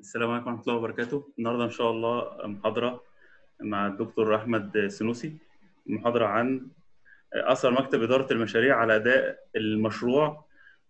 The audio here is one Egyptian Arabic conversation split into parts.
السلام عليكم ورحمة الله وبركاته النهاردة إن شاء الله محاضرة مع الدكتور أحمد سنوسي محاضرة عن أثر مكتب إدارة المشاريع على أداء المشروع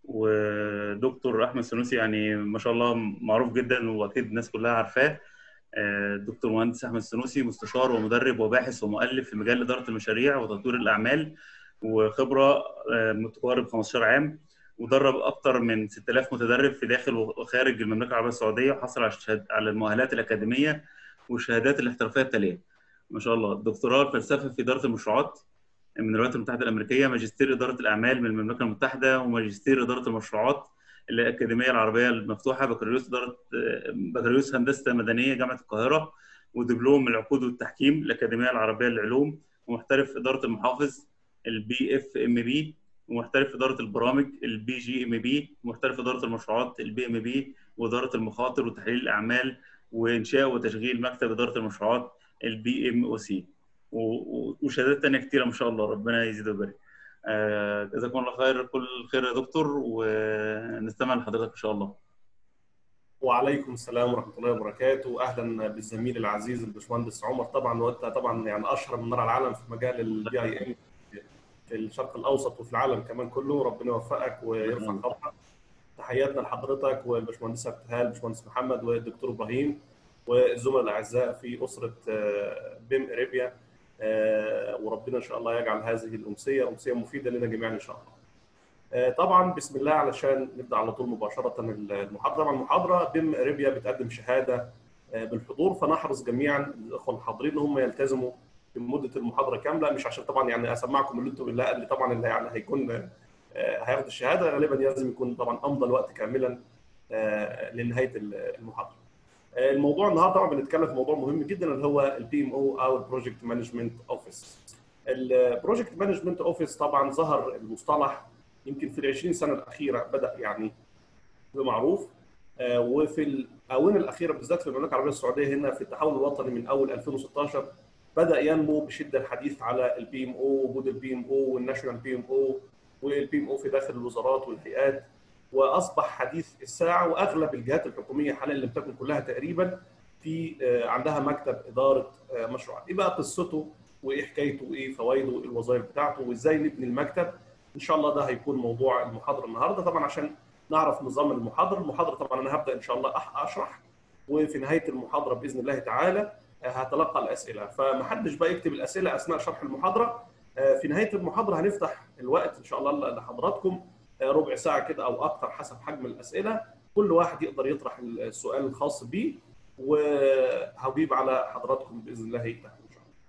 ودكتور أحمد سنوسي يعني ما شاء الله معروف جدا وأكيد الناس كلها عارفاه دكتور مهندس أحمد سنوسي مستشار ومدرب وباحث ومؤلف في مجال إدارة المشاريع وتطوير الأعمال وخبرة متقارب 15 عام ودرب اكثر من 6000 متدرب في داخل وخارج المملكه العربيه السعوديه وحصل على الشهاد... على المؤهلات الاكاديميه والشهادات الاحترافيه التاليه. ما شاء الله دكتوراه الفلسفه في اداره المشروعات من الولايات المتحده الامريكيه، ماجستير اداره الاعمال من المملكه المتحده وماجستير اداره المشروعات الاكاديميه العربيه المفتوحه بكالوريوس اداره بكالوريوس هندسه مدنيه جامعه القاهره ودبلوم العقود والتحكيم الاكاديميه العربيه للعلوم ومحترف اداره المحافظ البي اف ام بي ومحترف اداره البرامج البي جي ام بي ومحترف اداره المشروعات البي ام بي واداره المخاطر وتحليل الاعمال وانشاء وتشغيل مكتب اداره المشروعات البي ام او سي وشهادات ثانيه كثيره ما شاء الله ربنا يزيد ويبارك آه جزاكم الله خير كل خير يا دكتور ونستمع لحضرتك ان شاء الله وعليكم السلام ورحمه الله وبركاته اهلا بالزميل العزيز الباشمهندس عمر طبعا وانت طبعا يعني اشهر من نار العالم في مجال البي اي ام في الشرق الاوسط وفي العالم كمان كله ربنا يوفقك ويرفع قدرك تحياتنا لحضرتك والباشمهندسه ابتهال الباشمهندس محمد والدكتور ابراهيم والزملاء الاعزاء في اسره بيم اريبيا وربنا ان شاء الله يجعل هذه الامسيه امسيه مفيده لنا جميعا ان شاء الله. طبعا بسم الله علشان نبدا على طول مباشره المحاضره طبعا المحاضره بيم اريبيا بتقدم شهاده بالحضور فنحرص جميعا الاخوه الحاضرين ان هم يلتزموا بمده المحاضره كامله مش عشان طبعا يعني اسمعكم اللي انتم لا اللي طبعا اللي يعني هيكون هياخد الشهاده غالبا لازم يكون طبعا امضى الوقت كاملا لنهايه المحاضره. الموضوع النهارده طبعا بنتكلم في موضوع مهم جدا اللي هو البي ام او او البروجكت مانجمنت اوفيس. البروجكت مانجمنت اوفيس طبعا ظهر المصطلح يمكن في ال 20 سنه الاخيره بدا يعني يبقى معروف وفي الاونه الاخيره بالذات في المملكه العربيه السعوديه هنا في التحول الوطني من اول 2016 بدا ينمو بشده الحديث على البي ام او وجود البي ام او والناشونال بي ام او والبي ام او في داخل الوزارات والهيئات واصبح حديث الساعه واغلب الجهات الحكوميه حاليا لم تكن كلها تقريبا في عندها مكتب اداره مشروعات ايه بقى قصته وايه حكايته وايه فوائده وايه الوظائف بتاعته وازاي نبني المكتب ان شاء الله ده هيكون موضوع المحاضره النهارده طبعا عشان نعرف نظام المحاضره المحاضره طبعا انا هبدا ان شاء الله اشرح وفي نهايه المحاضره باذن الله تعالى هتلقى الاسئله فمحدش بقى يكتب الاسئله اثناء شرح المحاضره في نهايه المحاضره هنفتح الوقت ان شاء الله لحضراتكم ربع ساعه كده او اكثر حسب حجم الاسئله كل واحد يقدر يطرح السؤال الخاص بيه وهجيب على حضراتكم باذن الله تعالى ان شاء الله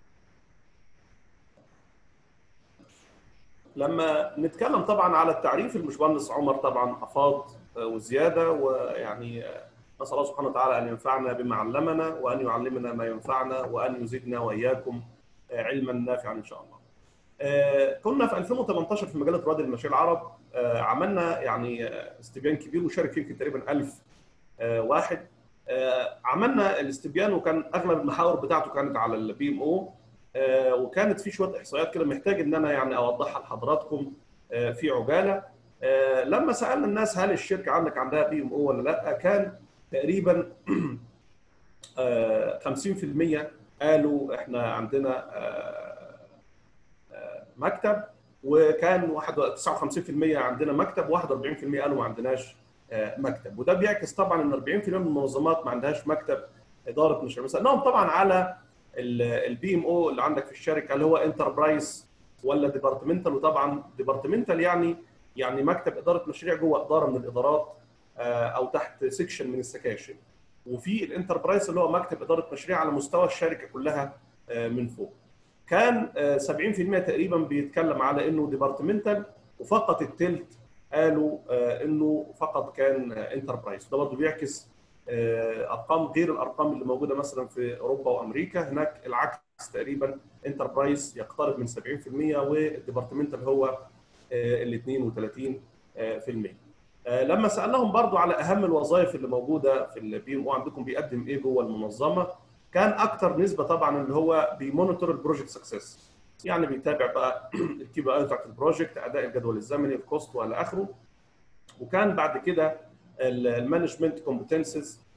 لما نتكلم طبعا على التعريف المشمهندس عمر طبعا افاض وزياده ويعني نسال الله سبحانه وتعالى ان ينفعنا بما علمنا وان يعلمنا ما ينفعنا وان يزيدنا واياكم علما نافعا ان شاء الله. كنا في 2018 في مجله رواد المشاريع العرب عملنا يعني استبيان كبير وشارك فيه تقريبا 1000 واحد عملنا الاستبيان وكان اغلب المحاور بتاعته كانت على البي ام او وكانت في شويه احصائيات كده محتاج ان انا يعني اوضحها لحضراتكم في عجاله لما سالنا الناس هل الشركه عندك عندها بي ام او ولا لا كان تقريبا 50% قالوا احنا عندنا مكتب وكان 59% عندنا مكتب و41% قالوا ما عندناش مكتب وده بيعكس طبعا ان 40% من المنظمات ما عندهاش مكتب اداره مشاريع سالناهم طبعا على البي ام او اللي عندك في الشركه اللي هو انتربرايز ولا ديبارتمنتال وطبعا ديبارتمنتال يعني يعني مكتب اداره مشاريع جوه اداره من الادارات او تحت سيكشن من السكاشن وفي الانتربرايز اللي هو مكتب اداره مشاريع على مستوى الشركه كلها من فوق كان 70% تقريبا بيتكلم على انه ديبارتمنتال وفقط الثلث قالوا انه فقط كان انتربرايز ده برضه بيعكس ارقام غير الارقام اللي موجوده مثلا في اوروبا وامريكا هناك العكس تقريبا انتربرايز يقترب من 70% والديبارتمنتال هو ال 32% لما سالناهم برضو على اهم الوظائف اللي موجوده في البي ام او عندكم بيقدم ايه جوه المنظمه كان اكتر نسبه طبعا اللي هو بيمونيتور البروجكت سكسس يعني بيتابع بقى الكي بي اي بتاعت البروجكت اداء الجدول الزمني الكوست والى اخره وكان بعد كده المانجمنت كومبتنسز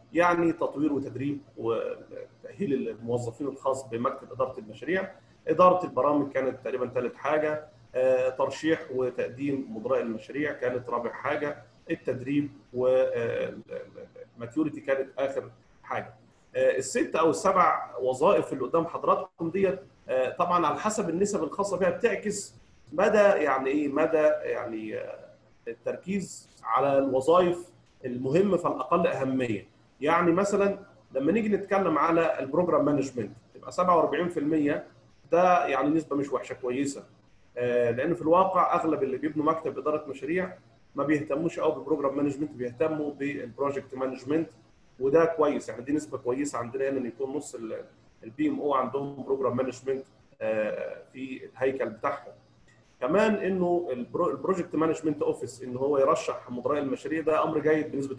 يعني تطوير وتدريب وتاهيل الموظفين الخاص بمكتب اداره المشاريع اداره البرامج كانت تقريبا ثالث حاجه ترشيح وتقديم مدراء المشاريع كانت رابع حاجه التدريب والماتيوريتي كانت اخر حاجه الست او السبع وظائف اللي قدام حضراتكم ديت طبعا على حسب النسب الخاصه بها بتعكس مدى يعني ايه مدى يعني التركيز على الوظائف المهمه فالاقل اهميه يعني مثلا لما نيجي نتكلم على البروجرام مانجمنت تبقى 47% ده يعني نسبه مش وحشه كويسه لان في الواقع اغلب اللي بيبنوا مكتب اداره مشاريع ما بيهتموش قوي بالبروجرام مانجمنت بيهتموا بالبروجكت مانجمنت وده كويس يعني دي نسبه كويسه عندنا هنا ان يكون نص البي ام او عندهم بروجرام مانجمنت في الهيكل بتاعهم كمان انه البروجكت مانجمنت اوفيس ان هو يرشح مدراء المشاريع ده امر جيد بنسبه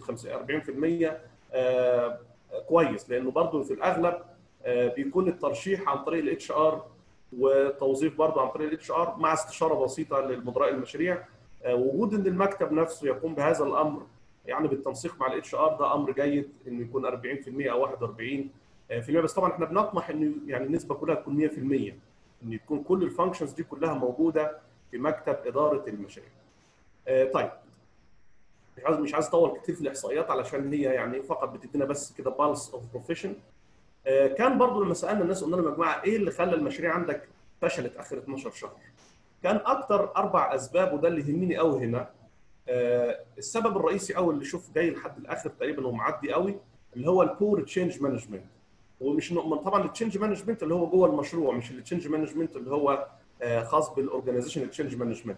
40% كويس لانه برضه في الاغلب بيكون الترشيح عن طريق الاتش ار وتوظيف برضه عن طريق الاتش ار مع استشاره بسيطه للمدراء المشاريع وجود ان المكتب نفسه يقوم بهذا الامر يعني بالتنسيق مع الاتش ار ده امر جيد انه يكون 40% او 41% بس طبعا احنا بنطمح انه يعني النسبه كلها تكون 100% ان يكون كل الفانكشنز دي كلها موجوده في مكتب اداره المشاريع. طيب مش عايز مش عايز اطول كتير في الاحصائيات علشان هي يعني فقط بتدينا بس كده بالس اوف بروفيشن. كان برضو لما سالنا الناس قلنا لهم يا جماعه ايه اللي خلى المشاريع عندك فشلت اخر 12 شهر؟ كان اكتر اربع اسباب وده اللي يهمني قوي هنا السبب الرئيسي قوي اللي شوف جاي لحد الاخر تقريبا ومعدي قوي اللي هو البور تشينج مانجمنت ومش طبعا التشينج مانجمنت اللي هو جوه المشروع مش التشينج مانجمنت اللي هو خاص بالاورجنايزيشن تشينج مانجمنت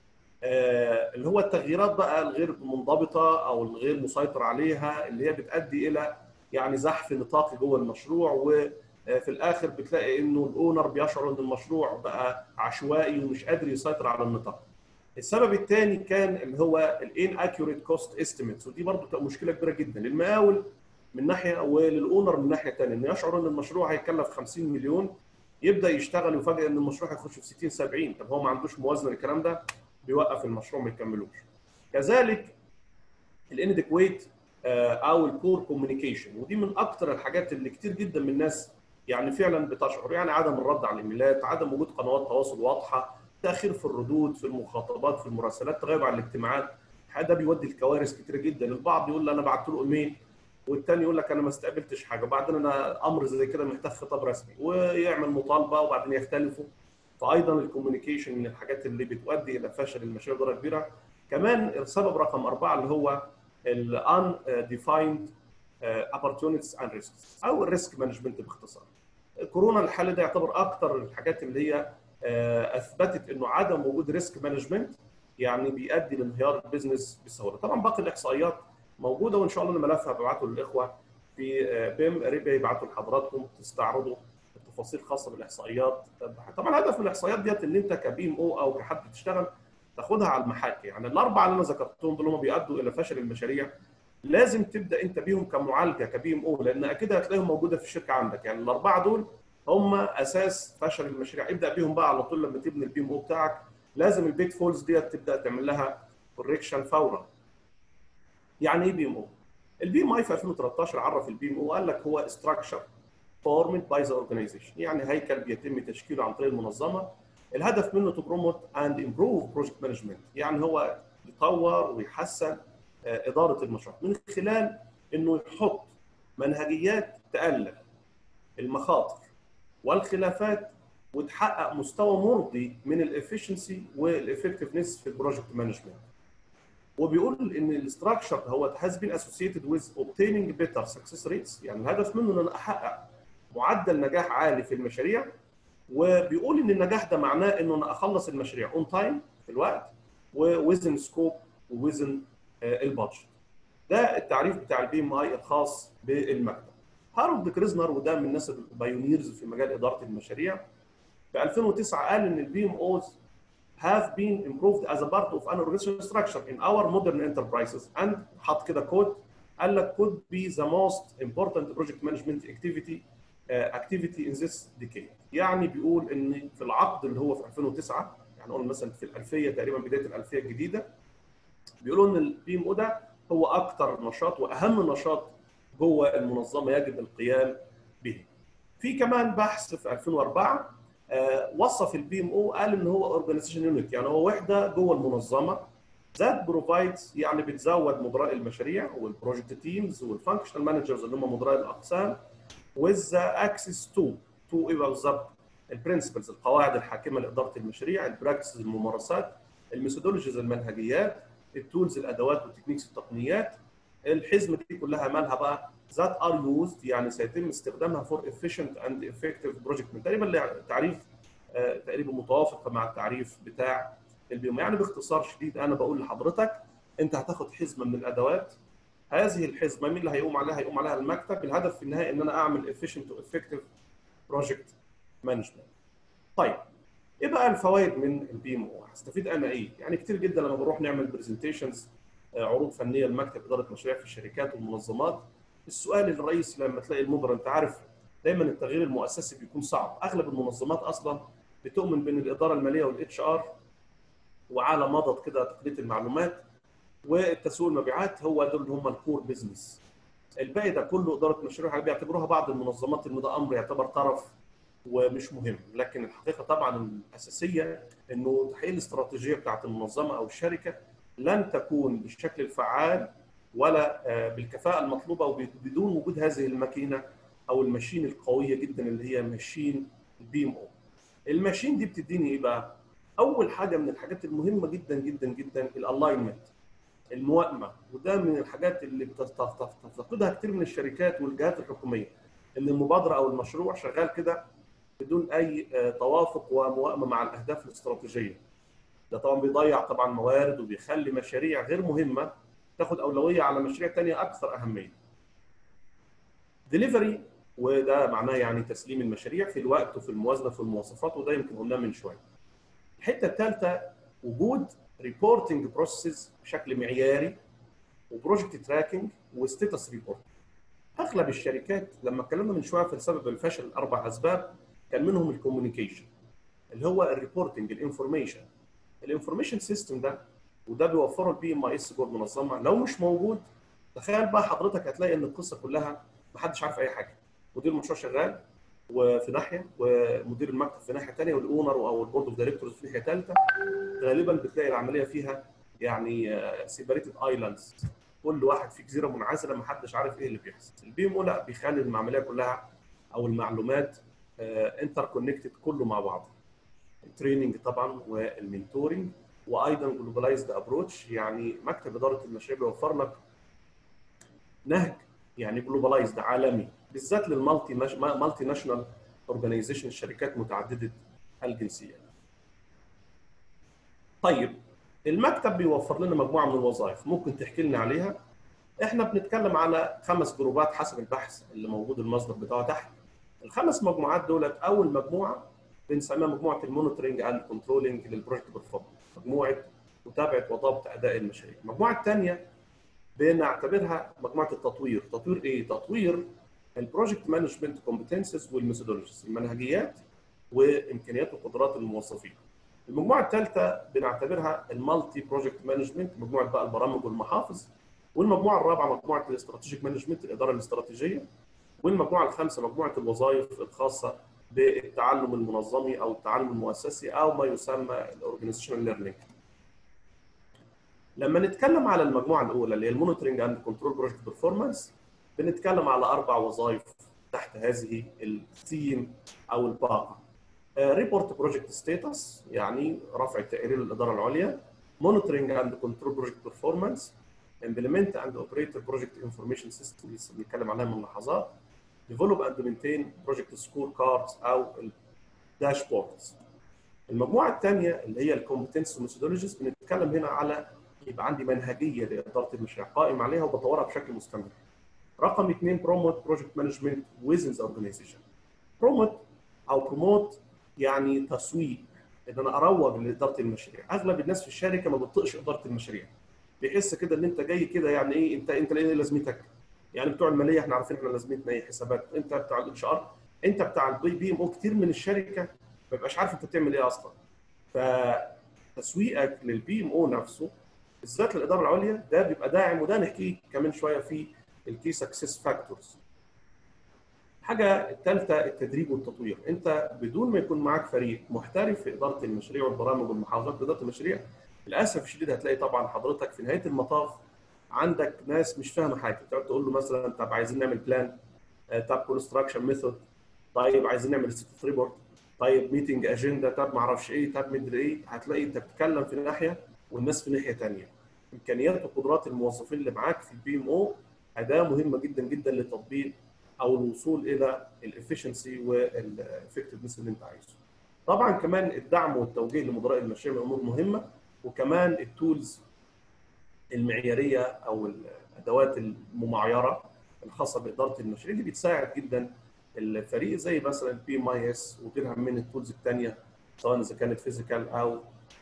اللي هو التغييرات بقى الغير منضبطه او الغير مسيطر عليها اللي هي بتؤدي الى يعني زحف نطاقي جوه المشروع وفي الاخر بتلاقي انه الاونر بيشعر ان المشروع بقى عشوائي ومش قادر يسيطر على النطاق. السبب الثاني كان اللي هو الان اكيوريت كوست استيميتس ودي برضه كانت مشكله كبيره جدا للمقاول من ناحيه وللاونر من ناحيه ثانيه انه يشعر ان المشروع هيكلف 50 مليون يبدا يشتغل ويفاجئ ان المشروع هيخش في 60 70 طب هو ما عندوش موازنه للكلام ده بيوقف المشروع ما يكملوش. كذلك الانادكويت او البور كوميونيكيشن ودي من اكثر الحاجات اللي كتير جدا من الناس يعني فعلا بتشعر يعني عدم الرد على الايميلات، عدم وجود قنوات تواصل واضحه، تاخير في الردود في المخاطبات في المراسلات تغيب عن الاجتماعات ده بيودي لكوارث كتير جدا البعض يقول انا بعت له ايميل والثاني يقول لك انا ما استقبلتش حاجه وبعدين انا امر زي كده محتاج خطاب رسمي ويعمل مطالبه وبعدين يختلفوا فايضا الكوميونيكيشن من الحاجات اللي بتؤدي الى فشل المشاريع بدرجه كبيره كمان السبب رقم اربعه اللي هو الان ديفايند opportunities and risks او الريسك مانجمنت باختصار. كورونا الحالة ده يعتبر اكثر الحاجات اللي هي اثبتت انه عدم وجود ريسك مانجمنت يعني بيؤدي لانهيار البيزنس بسهوله. طبعا باقي الاحصائيات موجوده وان شاء الله الملف هبعته للاخوه في بيم قريب يبعتوا لحضراتكم تستعرضوا التفاصيل الخاصه بالاحصائيات طبعا الهدف من الاحصائيات ديت ان انت كبيم او او كحد بتشتغل تاخدها على المحاكي يعني الاربعه اللي انا ذكرتهم دول هم بيؤدوا الى فشل المشاريع لازم تبدا انت بيهم كمعالجه كبيم او لان اكيد هتلاقيهم موجوده في الشركه عندك يعني الاربعه دول هم اساس فشل المشاريع ابدا بيهم بقى على طول لما تبني البيم او بتاعك لازم البيت فولز ديت تبدا تعمل لها كوريكشن فورا يعني ايه بيم او البي ام اي في 2013 عرف البي ام او قال لك هو ستراكشر فورمد باي ذا اورجانيزيشن يعني هيكل بيتم تشكيله عن طريق المنظمه الهدف منه تو بروموت اند امبروف بروجكت مانجمنت يعني هو يطور ويحسن اداره المشروع من خلال انه يحط منهجيات تقلل المخاطر والخلافات وتحقق مستوى مرضي من الافشنسي والافكتفنس في البروجكت مانجمنت وبيقول ان الاستراكشر هو has been associated with obtaining better success rates يعني الهدف منه ان انا احقق معدل نجاح عالي في المشاريع وبيقول ان النجاح ده معناه انه انا اخلص المشاريع اون تايم في الوقت ووزن سكوب ووزن البادجت ده التعريف بتاع البي ام اي الخاص بالمكتب هارولد كريزنر وده من الناس البايونيرز في مجال اداره المشاريع في 2009 قال ان البي ام اوز have been improved as a part of an organizational structure in our modern enterprises and حط كده كود قال لك could be the most important project management activity uh, activity in this decade يعني بيقول ان في العقد اللي هو في 2009 يعني قلنا مثلا في الالفيه تقريبا بدايه الالفيه الجديده بيقولوا ان البي ام او ده هو اكثر نشاط واهم نشاط جوه المنظمه يجب القيام به. في كمان بحث في 2004 آه، وصف البي ام او قال ان هو اورجانيزيشن يونت يعني هو وحده جوه المنظمه ذات بروفايدز يعني بتزود مدراء المشاريع والبروجكت تيمز والفانكشنال مانجرز اللي هم مدراء الاقسام with the access to to ايه بقى بالظبط البرنسبلز القواعد الحاكمه لاداره المشاريع البراكتسز الممارسات الميثودولوجيز المنهجيات التولز الادوات والتكنيكس التقنيات الحزمه دي كلها مالها بقى ذات ار يوزد يعني سيتم استخدامها فور efficient اند effective بروجكت تقريبا تعريف آه، تقريبا متوافق مع التعريف بتاع البيوم يعني باختصار شديد انا بقول لحضرتك انت هتاخد حزمه من الادوات هذه الحزمه مين اللي هيقوم عليها؟ هيقوم عليها المكتب الهدف في النهايه ان انا اعمل efficient وeffective بروجكت مانجمنت. طيب ايه بقى الفوائد من البي ام او؟ هستفيد انا ايه؟ يعني كتير جدا لما بنروح نعمل برزنتيشنز عروض فنيه لمكتب اداره مشاريع في الشركات والمنظمات السؤال الرئيسي لما تلاقي المبرر انت عارف دايما التغيير المؤسسي بيكون صعب، اغلب المنظمات اصلا بتؤمن بان الاداره الماليه والاتش ار وعلى مضض كده تقنيه المعلومات والتسويق المبيعات هو دول هم الكور بزنس الباقي ده كله اداره مشاريع بيعتبروها بعض المنظمات ان ده امر يعتبر طرف ومش مهم لكن الحقيقه طبعا الاساسيه انه تحقيق الاستراتيجيه بتاعت المنظمه او الشركه لن تكون بالشكل الفعال ولا بالكفاءه المطلوبه وبدون وجود هذه الماكينه او الماشين القويه جدا اللي هي ماشين البي ام او الماشين دي بتديني ايه بقى اول حاجه من الحاجات المهمه جدا جدا جدا الالاينمنت الموائمه وده من الحاجات اللي بتفتقدها كتير من الشركات والجهات الحكوميه ان المبادره او المشروع شغال كده بدون اي توافق وموائمه مع الاهداف الاستراتيجيه ده طبعا بيضيع طبعا موارد وبيخلي مشاريع غير مهمه تاخد اولويه على مشاريع ثانيه اكثر اهميه ديليفري وده معناه يعني تسليم المشاريع في الوقت وفي الموازنه في المواصفات وده يمكن قلناه من شويه الحته الثالثه وجود ريبورتنج بروسيس بشكل معياري وبروجكت تراكنج وستيتس ريبورت اغلب الشركات لما اتكلمنا من شويه في سبب الفشل اربع اسباب كان منهم الكوميونيكيشن اللي هو الريبورتنج الانفورميشن الانفورميشن سيستم ده وده بيوفره البي ام اي اس جوه المنظمه لو مش موجود تخيل بقى حضرتك هتلاقي ان القصه كلها محدش عارف اي حاجه مدير المشروع شغال وفي ناحيه ومدير المكتب في ناحيه ثانيه والاونر او البورد اوف دايركتورز في ناحيه ثالثه غالبا بتلاقي العمليه فيها يعني سيبريتد ايلاندز كل واحد في جزيره منعزله ما حدش عارف ايه اللي بيحصل البي ام لا بيخلي العمليه كلها او المعلومات انتر كونكتد كله مع بعض التريننج طبعا والمنتورنج وايضا جلوبلايزد ابروتش يعني مكتب اداره المشاريع بيوفر لك نهج يعني جلوبلايزد عالمي بالذات للمالتي مالتي ناشونال اورجانيزيشن الشركات متعدده الجنسيات. طيب المكتب بيوفر لنا مجموعه من الوظائف ممكن تحكي لنا عليها احنا بنتكلم على خمس جروبات حسب البحث اللي موجود المصدر بتاعه تحت الخمس مجموعات دولت اول مجموعه بنسميها مجموعه المونيتورنج اند كنترولنج للبروجكت بيرفورمانس مجموعه متابعه وضبط اداء المشاريع المجموعه الثانيه بنعتبرها مجموعه التطوير تطوير ايه تطوير البروجكت مانجمنت كومبتنسز والميثودولوجيز المنهجيات وامكانيات وقدرات الموظفين المجموعه الثالثه بنعتبرها المالتي بروجكت مانجمنت مجموعه بقى البرامج والمحافظ والمجموعه الرابعه مجموعه الاستراتيجيك مانجمنت الاداره الاستراتيجيه والمجموعه الخامسه مجموعه الوظائف الخاصه بالتعلم المنظمي او التعلم المؤسسي او ما يسمى الاورجنايزيشنال ليرنينج لما نتكلم على المجموعه الاولى اللي هي المونيتورنج اند كنترول بروجكت بيرفورمانس بنتكلم على اربع وظائف تحت هذه الثيم او الباقه ريبورت بروجكت ستاتس يعني رفع التقرير للاداره العليا مونيتورنج اند كنترول بروجكت بيرفورمانس implement and operate project information system لسه بنتكلم عليها من لحظات develop and maintain project score cards او الداشبوردز المجموعه الثانيه اللي هي الكومبتنس ميثودولوجيز بنتكلم هنا على يبقى عندي منهجيه لاداره المشاريع قائم عليها وبطورها بشكل مستمر رقم اثنين بروموت بروجكت مانجمنت ويزن ذا اورجانيزيشن بروموت او بروموت يعني تسويق ان انا اروج لاداره المشاريع اغلب الناس في الشركه ما بتطقش اداره المشاريع بيحس كده ان انت جاي كده يعني ايه انت انت ايه لازمتك يعني بتوع الماليه احنا عارفين احنا لازمتنا ايه حسابات انت بتاع الاتش ار انت بتاع البي بي ام او كتير من الشركه ما بيبقاش عارف انت بتعمل ايه اصلا فتسويقك للبي ام او نفسه بالذات للاداره العليا ده بيبقى داعم وده نحكيه كمان شويه في الكي سكسس فاكتورز حاجه الثالثه التدريب والتطوير انت بدون ما يكون معاك فريق محترف في اداره المشاريع والبرامج والمحافظات في اداره المشاريع للاسف الشديد هتلاقي طبعا حضرتك في نهايه المطاف عندك ناس مش فاهمه حاجه تقعد تقول له مثلا طب عايزين نعمل بلان طب كونستراكشن ميثود طيب عايزين نعمل ستيتس ريبورت طيب ميتنج اجنده طب ما اعرفش ايه طب مدري ايه هتلاقي انت بتتكلم في ناحيه والناس في ناحيه ثانيه امكانيات وقدرات الموظفين اللي معاك في البي ام او اداه مهمه جدا جدا لتطبيق او الوصول الى الافشنسي والافكتفنس اللي انت عايزه. طبعا كمان الدعم والتوجيه لمدراء المشاريع من الامور مهمه وكمان التولز المعياريه او الادوات الممعيره الخاصه باداره المشاريع اللي بتساعد جدا الفريق زي مثلا البي ام اي اس وغيرها من التولز الثانيه سواء اذا كانت فيزيكال او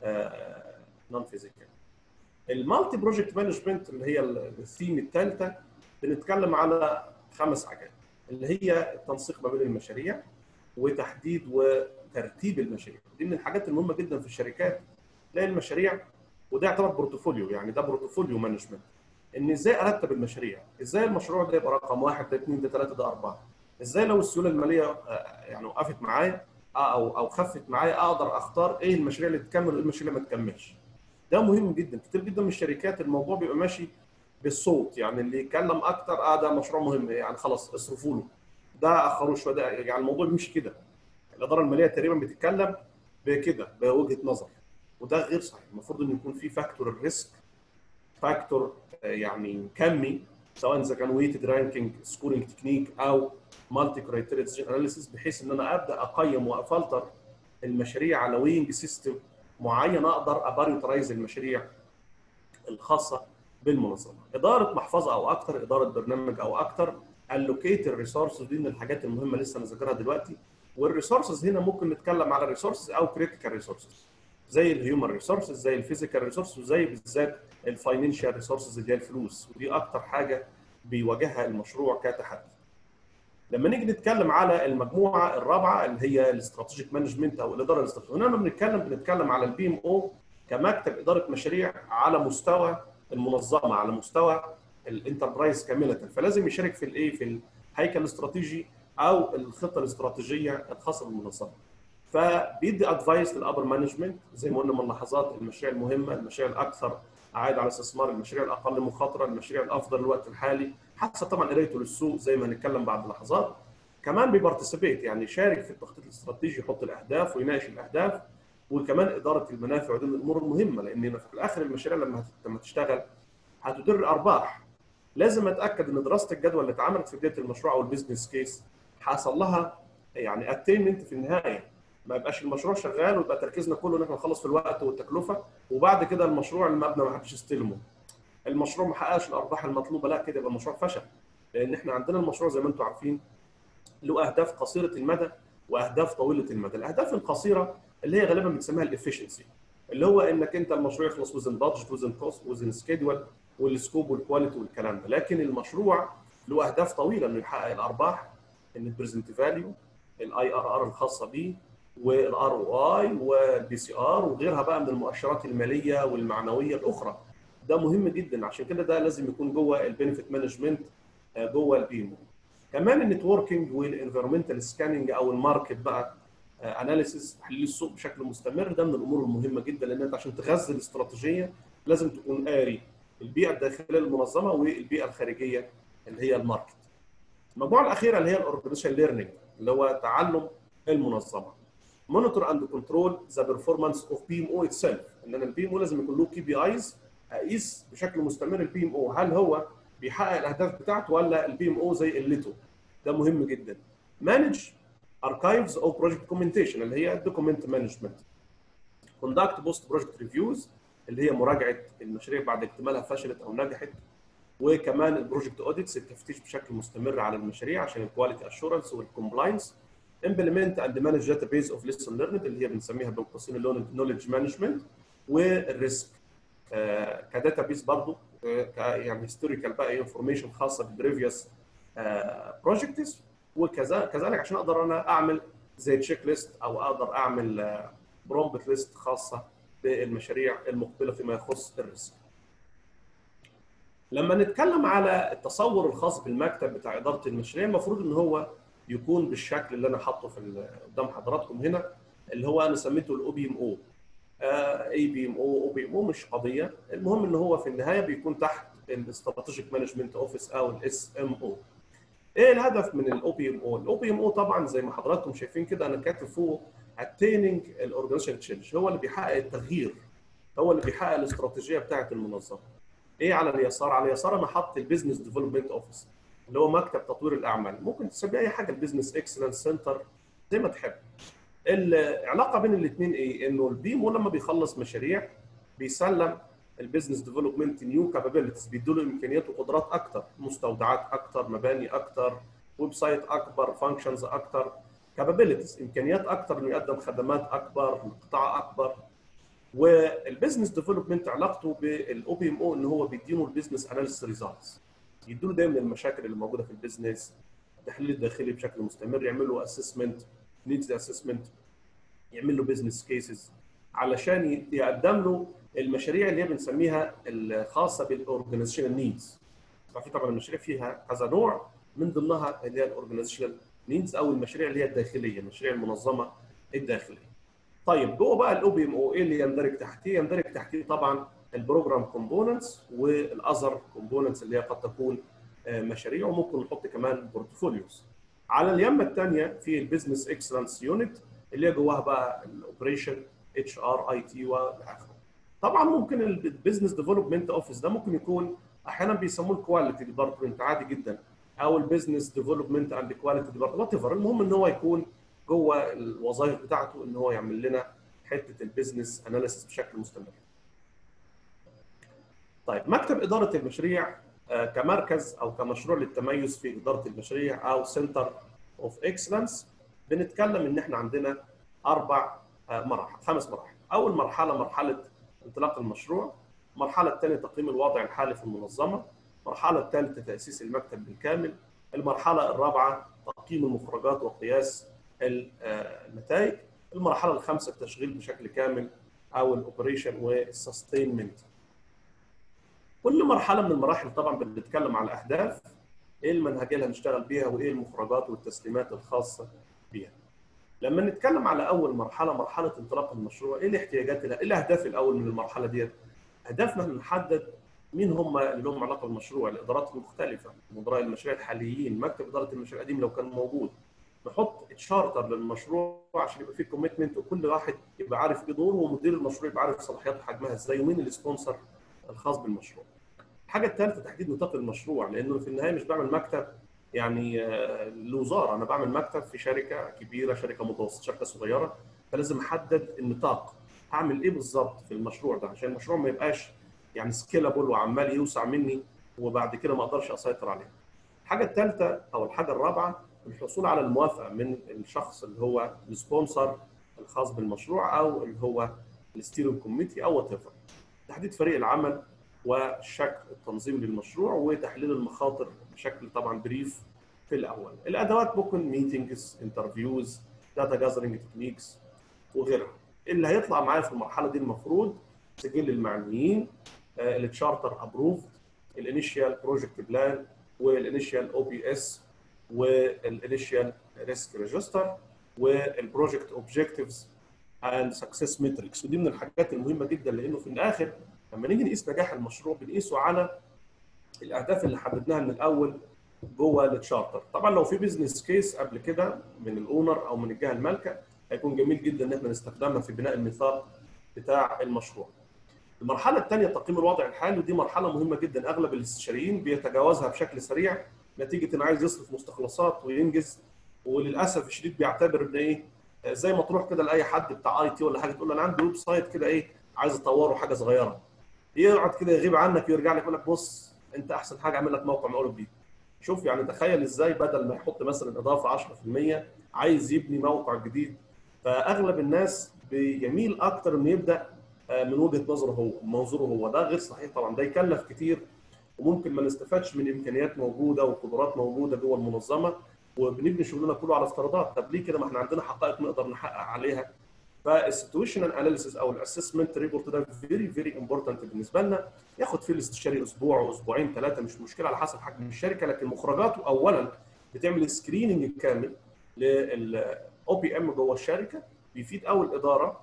نون فيزيكال. المالتي بروجكت مانجمنت اللي هي الثيم الثالثه بنتكلم على خمس حاجات اللي هي التنسيق ما بين المشاريع وتحديد وترتيب المشاريع دي من الحاجات المهمه جدا في الشركات تلاقي المشاريع وده يعتبر بورتفوليو يعني ده بورتفوليو مانجمنت ان ازاي ارتب المشاريع ازاي المشروع ده يبقى رقم واحد ده اثنين ده ثلاثه ده اربعه ازاي لو السيوله الماليه يعني وقفت معايا او او خفت معايا اقدر اختار ايه المشاريع اللي تكمل وايه المشاريع اللي ما تكملش ده مهم جدا كتير جدا من الشركات الموضوع بيبقى ماشي بالصوت يعني اللي يتكلم اكتر اه ده مشروع مهم يعني خلاص اصرفوا له ده اخروه شويه ده يعني الموضوع بيمشي كده الاداره الماليه تقريبا بتتكلم بكده بوجهه نظر وده غير صحيح المفروض ان يكون في فاكتور الريسك فاكتور يعني كمي سواء اذا كان ويتد رانكينج سكورنج تكنيك او مالتي كرايتيريا اناليسيس بحيث ان انا ابدا اقيم وافلتر المشاريع على وينج سيستم معين اقدر اباريوترايز المشاريع الخاصه بالمنظمه. اداره محفظه او اكثر، اداره برنامج او اكثر، allocate الريسورسز دي من الحاجات المهمه لسه انا ذاكرها دلوقتي والريسورسز هنا ممكن نتكلم على ريسورسز او كريتيكال ريسورسز زي الهيومن ريسورسز زي الفيزيكال ريسورسز وزي بالذات الفاينانشال ريسورسز اللي هي الفلوس ودي اكتر حاجه بيواجهها المشروع كتحدي. لما نيجي نتكلم على المجموعه الرابعه اللي هي الاستراتيجيك مانجمنت او الاداره الاستراتيجيه هنا لما بنتكلم بنتكلم على البي ام او كمكتب اداره مشاريع على مستوى المنظمه على مستوى الانتربرايز كامله فلازم يشارك في الايه في الهيكل الاستراتيجي او الخطه الاستراتيجيه الخاصه بالمنظمه فبيدي ادفايس للابر مانجمنت زي ما قلنا من لحظات المشاريع المهمه المشاريع الاكثر عائد على الاستثمار المشاريع الاقل مخاطره المشاريع الافضل الوقت الحالي حسب طبعا قرايته للسوق زي ما هنتكلم بعد لحظات كمان بيبارتيسيبيت يعني يشارك في التخطيط الاستراتيجي يحط الاهداف ويناقش الاهداف وكمان اداره المنافع ودي من الامور المهمه لان في الاخر المشاريع لما لما تشتغل هتدر ارباح لازم اتاكد ان دراسه الجدوى اللي اتعملت في بدايه المشروع او البيزنس كيس حصل لها يعني اتينمنت في النهايه ما يبقاش المشروع شغال ويبقى تركيزنا كله ان احنا نخلص في الوقت والتكلفه وبعد كده المشروع المبنى ما حدش يستلمه المشروع ما حققش الارباح المطلوبه لا كده يبقى المشروع فشل لان احنا عندنا المشروع زي ما انتم عارفين له اهداف قصيره المدى واهداف طويله المدى الاهداف القصيره اللي هي غالبا بنسميها الافشنسي اللي هو انك انت المشروع يخلص وزن بادجت وزن كوست وزن سكيدول والسكوب والكواليتي والكلام ده لكن المشروع له اهداف طويله انه يحقق الارباح ان البريزنت فاليو الاي ار ار الخاصه بيه والار او اي والبي سي ار وغيرها بقى من المؤشرات الماليه والمعنويه الاخرى ده مهم جدا عشان كده ده لازم يكون جوه البينفيت مانجمنت جوه البيمو كمان النتوركينج والانفيرمنتال سكاننج او الماركت بقى اناليسيس تحليل السوق بشكل مستمر ده من الامور المهمه جدا لان انت عشان تغذي الاستراتيجيه لازم تكون قاري البيئه الداخليه للمنظمه والبيئه الخارجيه اللي هي الماركت. المجموعه الاخيره اللي هي الاورجنايزيشن ليرنينج اللي هو تعلم المنظمه. مونيتور اند كنترول ذا بيرفورمانس اوف بي ام او اتسيلف ان انا البي ام او لازم يكون له كي بي ايز اقيس بشكل مستمر البي ام او هل هو بيحقق الاهداف بتاعته ولا البي ام او زي قلته ده مهم جدا. مانج اركايفز او بروجكت دوكيومنتيشن اللي هي الدوكيومنت مانجمنت. كوندكت بوست بروجكت ريفيوز اللي هي مراجعه المشاريع بعد اكتمالها فشلت او نجحت وكمان البروجكت اوديتس التفتيش بشكل مستمر على المشاريع عشان الكواليتي اشورنس والكومبلاينس امبلمنت اند مانج داتا بيز اوف ليسون ليرند اللي هي بنسميها بين قوسين النولج مانجمنت والريسك كداتا بيز برضه يعني هيستوريكال بقى انفورميشن خاصه بالبريفيوس بروجكتس وكذا كذلك عشان اقدر انا اعمل زي تشيك ليست او اقدر اعمل برومبت ليست خاصه بالمشاريع المقبله فيما يخص الريسك. لما نتكلم على التصور الخاص بالمكتب بتاع اداره المشاريع المفروض ان هو يكون بالشكل اللي انا حاطه في قدام حضراتكم هنا اللي هو انا سميته الاو بي ام او اي بي ام او او بي ام او مش قضيه المهم ان هو في النهايه بيكون تحت الاستراتيجيك مانجمنت اوفيس او الاس ام او ايه الهدف من الاو بي ام او الاو بي ام او طبعا زي ما حضراتكم شايفين كده انا كاتب فوق attaining الاورجنايزيشن تشينج هو اللي بيحقق التغيير هو اللي بيحقق الاستراتيجيه بتاعه المنظمه ايه على اليسار على اليسار انا حاطط البيزنس ديفلوبمنت اوفيس اللي هو مكتب تطوير الاعمال ممكن تسميه اي حاجه البيزنس اكسلنس سنتر زي ما تحب العلاقه بين الاثنين ايه انه البيمو لما بيخلص مشاريع بيسلم البيزنس ديفلوبمنت نيو كابابيلتيز بيدوا له امكانيات وقدرات اكتر مستودعات اكتر مباني اكتر ويب سايت اكبر فانكشنز اكتر كابابيلتيز امكانيات اكتر انه يقدم خدمات اكبر قطاع اكبر والبيزنس ديفلوبمنت علاقته بالاو بي ام او ان هو بيديله البيزنس اناليسيس ريزلتس يديله دايما المشاكل اللي موجوده في البيزنس التحليل الداخلي بشكل مستمر يعمل له اسسمنت نيدز اسسمنت يعمل له بزنس كيسز علشان يقدم له المشاريع اللي هي بنسميها الخاصه بالاورجنايزيشنال نيدز في طبعا المشاريع فيها كذا نوع من ضمنها اللي هي الاورجنايزيشنال نيدز او المشاريع اللي هي الداخليه المشاريع المنظمه الداخليه طيب جوه بقى الاو بي ام او ايه اللي يندرج تحتيه يندرج تحتيه طبعا البروجرام كومبوننتس والاذر كومبوننتس اللي هي قد تكون مشاريع وممكن نحط كمان بورتفوليوز على اليمه الثانيه في البيزنس اكسلنس يونت اللي هي جواها بقى الاوبريشن اتش ار اي تي والاخر طبعا ممكن البيزنس ديفلوبمنت اوفيس ده ممكن يكون احيانا بيسموه الكواليتي ديبارتمنت عادي جدا او البيزنس ديفلوبمنت اند كواليتي ديبارتمنت وات ايفر المهم ان هو يكون جوه الوظائف بتاعته ان هو يعمل لنا حته البيزنس اناليسيس بشكل مستمر. طيب مكتب اداره المشاريع كمركز او كمشروع للتميز في اداره المشاريع او سنتر اوف اكسلنس بنتكلم ان احنا عندنا اربع مراحل خمس مراحل اول مرحله مرحله انطلاق المشروع المرحله الثانيه تقييم الوضع الحالي في المنظمه المرحله الثالثه تاسيس المكتب بالكامل المرحله الرابعه تقييم المخرجات وقياس النتائج المرحله الخامسه التشغيل بشكل كامل او الاوبريشن والسستينمنت كل مرحله من المراحل طبعا بنتكلم على الاهداف ايه المنهجيه اللي هنشتغل بيها وايه المخرجات والتسليمات الخاصه بيها لما نتكلم على اول مرحله مرحله انطلاق المشروع ايه الاحتياجات ايه الاهداف الاول من المرحله ديت اهدافنا نحدد مين هم اللي لهم علاقه بالمشروع الادارات المختلفه مدراء المشاريع الحاليين مكتب اداره المشاريع القديم لو كان موجود نحط تشارتر للمشروع عشان يبقى فيه كوميتمنت وكل واحد يبقى عارف ايه دوره ومدير المشروع يبقى عارف صلاحياته حجمها ازاي ومين السبونسر الخاص بالمشروع. الحاجه الثالثه تحديد نطاق المشروع لانه في النهايه مش بعمل مكتب يعني الوزاره انا بعمل مكتب في شركه كبيره شركه متوسطه شركه صغيره فلازم احدد النطاق هعمل ايه بالظبط في المشروع ده عشان المشروع ما يبقاش يعني سكيلابل وعمال يوسع مني وبعد كده ما اقدرش اسيطر عليه. الحاجه الثالثه او الحاجه الرابعه الحصول على الموافقه من الشخص اللي هو السبونسر الخاص بالمشروع او اللي هو الستيرنج كوميتي او وات تحديد فريق العمل والشكل التنظيمي للمشروع وتحليل المخاطر بشكل طبعا بريف في الاول الادوات ممكن ميتنجز انترفيوز داتا جاذرنج تكنيكس وغيرها اللي هيطلع معايا في المرحله دي المفروض سجل المعنيين التشارتر ابروفد الانيشال بروجكت بلان والانيشال او بي اس والانيشال ريسك ريجستر والبروجكت اوبجكتيفز اند سكسس ماتريكس ودي من الحاجات المهمه جدا لانه في الاخر لما نيجي نقيس نجاح المشروع بنقيسه على الاهداف اللي حددناها من الاول جوه التشارتر طبعا لو في بزنس كيس قبل كده من الاونر او من الجهه المالكه هيكون جميل جدا ان احنا نستخدمها في بناء الميثاق بتاع المشروع المرحله الثانيه تقييم الوضع الحالي ودي مرحله مهمه جدا اغلب الاستشاريين بيتجاوزها بشكل سريع نتيجه انه عايز يصرف مستخلصات وينجز وللاسف الشديد بيعتبر ان ايه زي ما تروح كده لاي حد بتاع اي تي ولا حاجه تقول له انا عندي ويب سايت كده ايه عايز اطوره حاجه صغيره يقعد كده يغيب عنك ويرجع لك يقول لك بص انت احسن حاجه اعمل لك موقع مقلوب بيه شوف يعني تخيل ازاي بدل ما يحط مثلا اضافه 10% عايز يبني موقع جديد فاغلب الناس بيميل اكتر انه يبدا من وجهه نظره هو منظوره هو ده غير صحيح طبعا ده يكلف كتير وممكن ما نستفادش من امكانيات موجوده وقدرات موجوده جوه المنظمه وبنبني شغلنا كله على افتراضات طب ليه كده ما احنا عندنا حقائق نقدر نحقق عليها فالسيتويشنال اناليسيس او الاسسمنت ريبورت ده فيري فيري امبورتنت بالنسبه لنا ياخد فيه الاستشاري اسبوع اسبوعين ثلاثه مش مشكله على حسب حجم الشركه لكن مخرجاته اولا بتعمل سكريننج كامل للاو بي ام جوه الشركه بيفيد قوي الاداره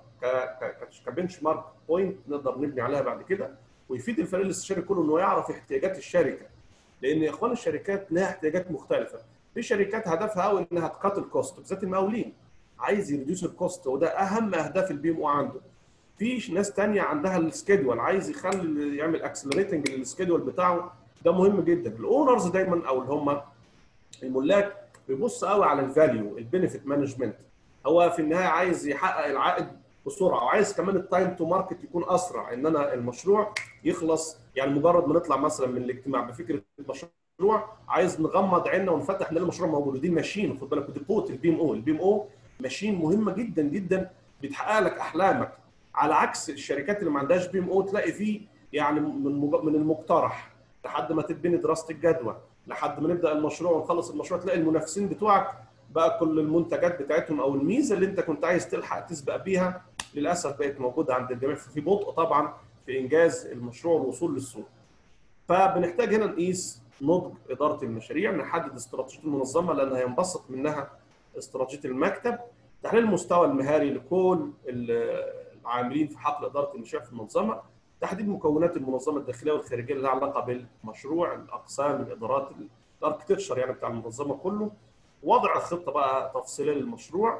كبنش مارك بوينت نقدر نبني عليها بعد كده ويفيد الفريق الاستشاري كله انه يعرف احتياجات الشركه لان يا اخوان الشركات لها احتياجات مختلفه في شركات هدفها قوي انها تقاتل الكوست بالذات المقاولين عايز يريديوس الكوست وده اهم اهداف البي ام او عنده في ناس تانية عندها السكيدول عايز يخلي يعمل اكسلريتنج للسكيدول بتاعه ده مهم جدا الاونرز دايما او اللي هم الملاك بيبص قوي على الفاليو البينفيت مانجمنت هو في النهايه عايز يحقق العائد بسرعه وعايز كمان التايم تو ماركت يكون اسرع ان انا المشروع يخلص يعني مجرد ما نطلع مثلا من الاجتماع بفكره مشروع عايز نغمض عيننا ونفتح نلاقي المشروع موجود ودي ماشين خد بالك ودي قوه البي ام او البي ام او ماشين مهمه جدا جدا بتحقق لك احلامك على عكس الشركات اللي ما عندهاش بي ام او تلاقي فيه يعني من من المقترح لحد ما تتبني دراسه الجدوى لحد ما نبدا المشروع ونخلص المشروع تلاقي المنافسين بتوعك بقى كل المنتجات بتاعتهم او الميزه اللي انت كنت عايز تلحق تسبق بيها للاسف بقت موجوده عند الجميع في بطء طبعا في انجاز المشروع والوصول للسوق. فبنحتاج هنا نقيس نضج اداره المشاريع نحدد استراتيجيه المنظمه لان هينبسط منها استراتيجيه المكتب تحليل المستوى المهاري لكل العاملين في حقل اداره المشاريع في المنظمه تحديد مكونات المنظمه الداخليه والخارجيه اللي لها علاقه بالمشروع الاقسام الادارات الاركتكتشر يعني بتاع المنظمه كله وضع خطه بقى تفصيليه للمشروع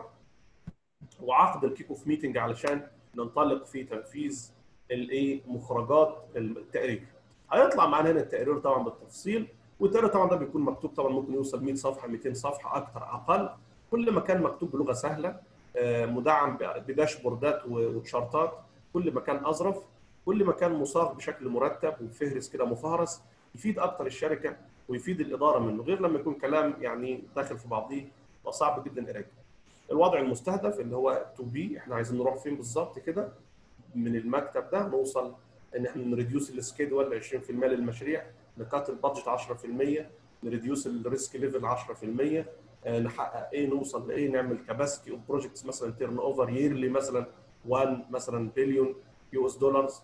وعقد الكيك اوف ميتنج علشان ننطلق في تنفيذ الايه مخرجات التقرير هيطلع معانا هنا التقرير طبعا بالتفصيل والتقرير طبعا ده بيكون مكتوب طبعا ممكن يوصل 100 صفحه 200 صفحه اكثر اقل كل ما كان مكتوب بلغه سهله مدعم بداشبوردات وتشارتات كل ما كان اظرف كل ما كان مصاغ بشكل مرتب وفهرس كده مفهرس يفيد اكتر الشركه ويفيد الاداره منه غير لما يكون كلام يعني داخل في بعضيه وصعب جدا قرايته. الوضع المستهدف اللي هو تو بي احنا عايزين نروح فين بالظبط كده من المكتب ده نوصل ان احنا نريديوس السكيدول 20% للمشاريع نقاط البادجت 10% نريديوس الريسك ليفل 10% نحقق ايه نوصل لايه نعمل كاباسيتي اوف بروجكتس مثلا تيرن اوفر ييرلي مثلا 1 مثلا بليون يو اس دولارز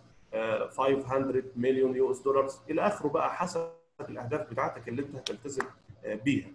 500 مليون يو اس دولارز الى اخره بقى حسب الاهداف بتاعتك اللي انت هتلتزم بيها.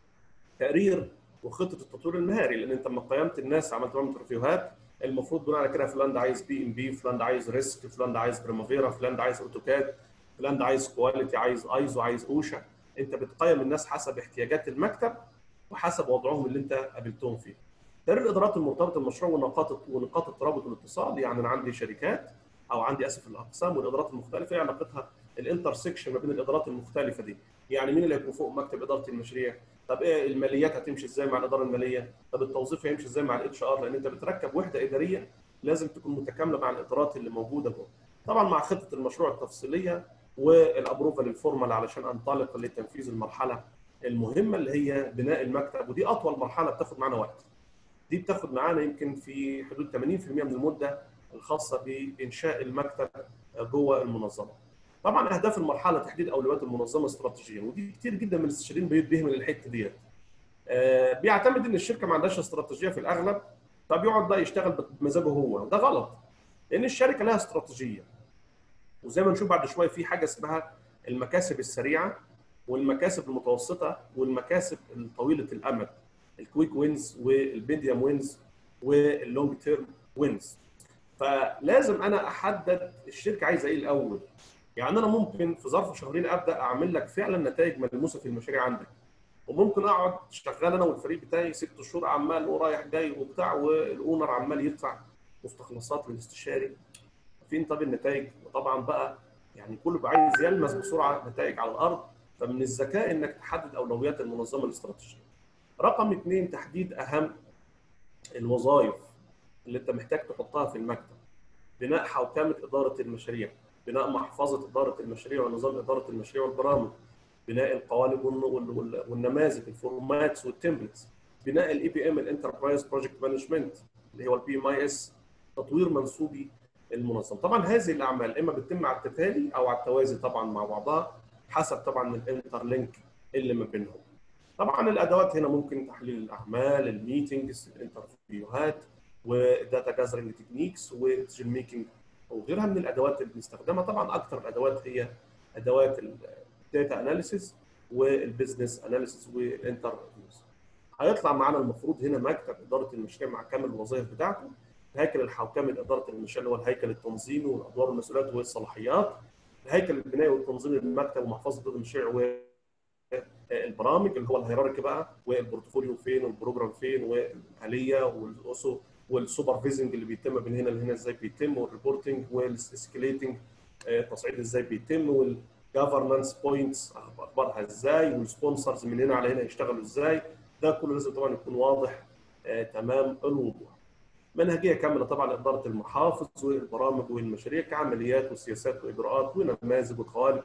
تقرير وخطه التطوير المهاري لان انت لما قيمت الناس عملت معاهم انترفيوهات المفروض بناء على كده فلان ده عايز بي ام بي فلان ده عايز ريسك فلان ده عايز بريمافيرا فلان ده عايز اوتوكاد فلان ده عايز كواليتي عايز ايزو عايز اوشا انت بتقيم الناس حسب احتياجات المكتب وحسب وضعهم اللي انت قابلتهم فيه. تقرير الادارات المرتبطه بالمشروع ونقاط ونقاط الترابط والاتصال يعني انا عندي شركات او عندي اسف الاقسام والادارات المختلفه ايه علاقتها الانترسكشن ما بين الادارات المختلفه دي يعني مين اللي هيكون فوق مكتب اداره المشاريع طب ايه الماليات هتمشي ازاي مع الاداره الماليه طب التوظيف هيمشي ازاي مع الاتش ار لان انت بتركب وحده اداريه لازم تكون متكامله مع الادارات اللي موجوده جوه طبعا مع خطه المشروع التفصيليه والابروفال الفورمال علشان انطلق لتنفيذ المرحله المهمه اللي هي بناء المكتب ودي اطول مرحله بتاخد معانا وقت دي بتاخد معانا يمكن في حدود 80% من المده الخاصه بانشاء المكتب جوه المنظمه. طبعا اهداف المرحله تحديد اولويات المنظمه استراتيجيا ودي كتير جدا من الاستشاريين بيهمل الحته ديت. آه بيعتمد ان الشركه ما عندهاش استراتيجيه في الاغلب فبيقعد بقى يشتغل بمزاجه هو ده غلط لان الشركه لها استراتيجيه وزي ما نشوف بعد شويه في حاجه اسمها المكاسب السريعه والمكاسب المتوسطه والمكاسب الطويله الامد الكويك وينز والميديوم وينز واللونج تيرم وينز فلازم انا احدد الشركه عايزه ايه الاول يعني انا ممكن في ظرف شهرين ابدا اعمل لك فعلا نتائج ملموسه في المشاريع عندك وممكن اقعد شغال انا والفريق بتاعي ست شهور عمال ورايح جاي وبتاع والاونر عمال يدفع مستخلصات للاستشاري فين طب النتائج وطبعا بقى يعني كله بقى عايز يلمس بسرعه نتائج على الارض فمن الذكاء انك تحدد اولويات المنظمه الاستراتيجيه رقم اثنين تحديد اهم الوظائف اللي انت محتاج تحطها في المكتب بناء حوكمه اداره المشاريع بناء محفظه اداره المشاريع ونظام اداره المشاريع والبرامج بناء القوالب والنماذج الفورماتس والتمبلتس بناء الاي بي ام الانتربرايز بروجكت مانجمنت اللي هو البي ام اي اس تطوير منسوبي المنظمه طبعا هذه الاعمال اما بتتم على التتالي او على التوازي طبعا مع بعضها حسب طبعا الانترلينك اللي ما بينهم طبعا الادوات هنا ممكن تحليل الاعمال الميتنجز الانترفيوهات وداتا جاذرنج تكنيكس وديسيجن ميكنج وغيرها من الادوات اللي بنستخدمها طبعا اكثر الادوات هي ادوات الداتا اناليسيس والبزنس اناليسيس والانترفيوز هيطلع معانا المفروض هنا مكتب اداره المشاريع مع كامل الوظائف بتاعته الهيكل الحوكمي لاداره المشاريع اللي هو الهيكل التنظيمي والادوار والمسؤوليات والصلاحيات الهيكل البنائي والتنظيمي للمكتب ومحفظه اداره المشاريع والبرامج اللي هو الهيراركي بقى والبورتفوليو فين والبروجرام فين والاليه والاسو والسوبرفيزنج اللي بيتم من هنا لهنا ازاي بيتم والريبورتنج والسكيليتنج التصعيد ازاي بيتم والجفرنس بوينتس اخبارها ازاي والسبونسرز من هنا على هنا يشتغلوا ازاي ده كله لازم طبعا يكون واضح آه تمام الوضوح. منهجيه كامله طبعا لاداره المحافظ والبرامج والمشاريع كعمليات وسياسات واجراءات ونماذج وقوالب.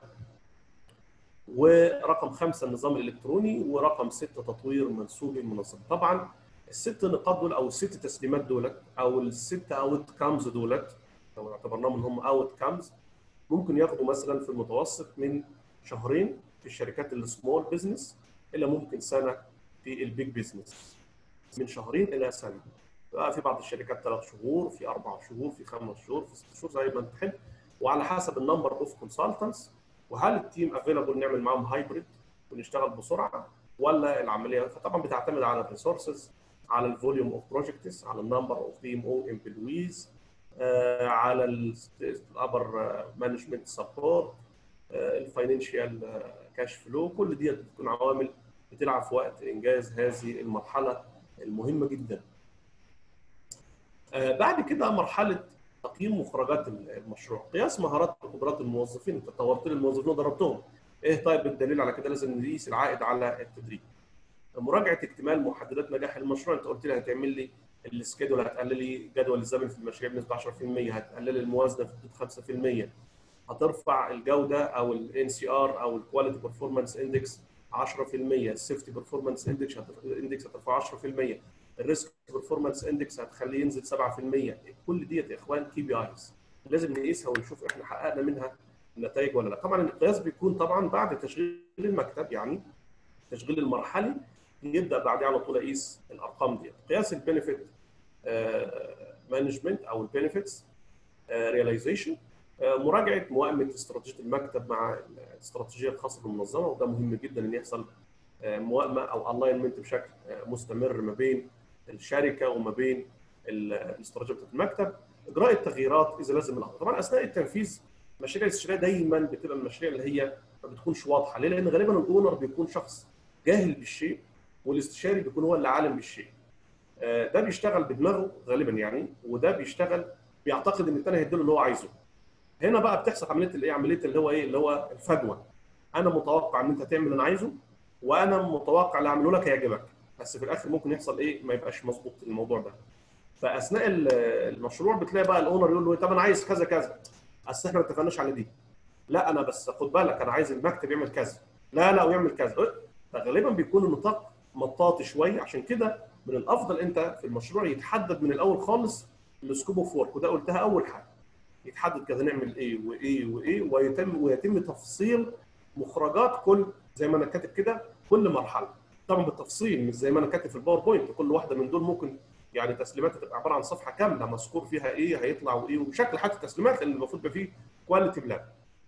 ورقم خمسه النظام الالكتروني ورقم سته تطوير منسوب المنظمه. طبعا الست نقاط دول او الست تسليمات دولت او الست اوت كامز دولت لو اعتبرناهم ان هم اوت كامز ممكن ياخدوا مثلا في المتوسط من شهرين في الشركات السمول بزنس الى ممكن سنه في البيج بزنس من شهرين الى سنه بقى في بعض الشركات ثلاث شهور في اربع شهور في خمس شهور في ست شهور زي ما انت تحب وعلى حسب النمبر اوف كونسلتنتس وهل التيم افيلابل نعمل معاهم هايبريد ونشتغل بسرعه ولا العمليه فطبعا بتعتمد على الريسورسز على الفوليوم اوف بروجكتس على النمبر اوف بي ام او امبلويز على الابر مانجمنت سبورت الفاينانشال كاش فلو كل دي بتكون عوامل بتلعب في وقت انجاز هذه المرحله المهمه جدا. بعد كده مرحله تقييم مخرجات المشروع، قياس مهارات وقدرات الموظفين، انت طورت لي الموظفين وضربتهم. ايه طيب الدليل على كده لازم نقيس العائد على التدريب. مراجعه اكتمال محددات نجاح المشروع، انت قلت لي هتعمل لي السكيدول هتقلل لي جدول الزمن في المشاريع بنسبه 10%، هتقلل الموازنه في حدود 5%. هترفع الجوده او الان سي ار او الكواليتي بيرفورمانس اندكس 10% السيفتي بيرفورمانس اندكس اندكس هترفعه 10% الريسك بيرفورمانس اندكس هتخليه ينزل 7% كل ديت يا اخوان كي بي ايز لازم نقيسها ونشوف احنا حققنا منها النتائج ولا لا طبعا القياس بيكون طبعا بعد تشغيل المكتب يعني التشغيل المرحلي يبدا بعديه على طول اقيس الارقام ديت قياس البنفيت مانجمنت او البنفيتس ريلايزيشن مراجعه موائمه استراتيجيه المكتب مع الاستراتيجيه الخاصه بالمنظمه وده مهم جدا ان يحصل موائمه او الاينمنت بشكل مستمر ما بين الشركه وما بين الاستراتيجيه بتاعت المكتب اجراء التغييرات اذا لازم الامر طبعا اثناء التنفيذ مشاريع الاستشاريه دايما بتبقى المشاريع اللي هي ما بتكونش واضحه ليه؟ لان غالبا الاونر بيكون شخص جاهل بالشيء والاستشاري بيكون هو اللي عالم بالشيء ده بيشتغل بدماغه غالبا يعني وده بيشتغل بيعتقد ان الثاني هيديله اللي هو عايزه هنا بقى بتحصل عمليه الايه عمليه اللي هو ايه اللي هو الفجوه انا متوقع ان انت تعمل اللي انا عايزه وانا متوقع اللي اعمله لك هيعجبك بس في الاخر ممكن يحصل ايه ما يبقاش مظبوط الموضوع ده فاثناء المشروع بتلاقي بقى الاونر يقول له طب انا عايز كذا كذا اصل احنا ما اتفقناش على دي لا انا بس خد بالك انا عايز المكتب يعمل كذا لا لا ويعمل كذا فغالبا بيكون النطاق مطاطي شويه عشان كده من الافضل انت في المشروع يتحدد من الاول خالص السكوب اوف ورك وده قلتها اول حاجه يتحدد كذا نعمل ايه وايه وايه ويتم ويتم تفصيل مخرجات كل زي ما انا كاتب كده كل مرحله طبعا بالتفصيل مش زي ما انا كاتب في الباوربوينت كل واحده من دول ممكن يعني تسليمات تبقى عباره عن صفحه كامله مذكور فيها ايه هيطلع وايه وشكل حتى التسليمات لان المفروض يبقى فيه كواليتي بلان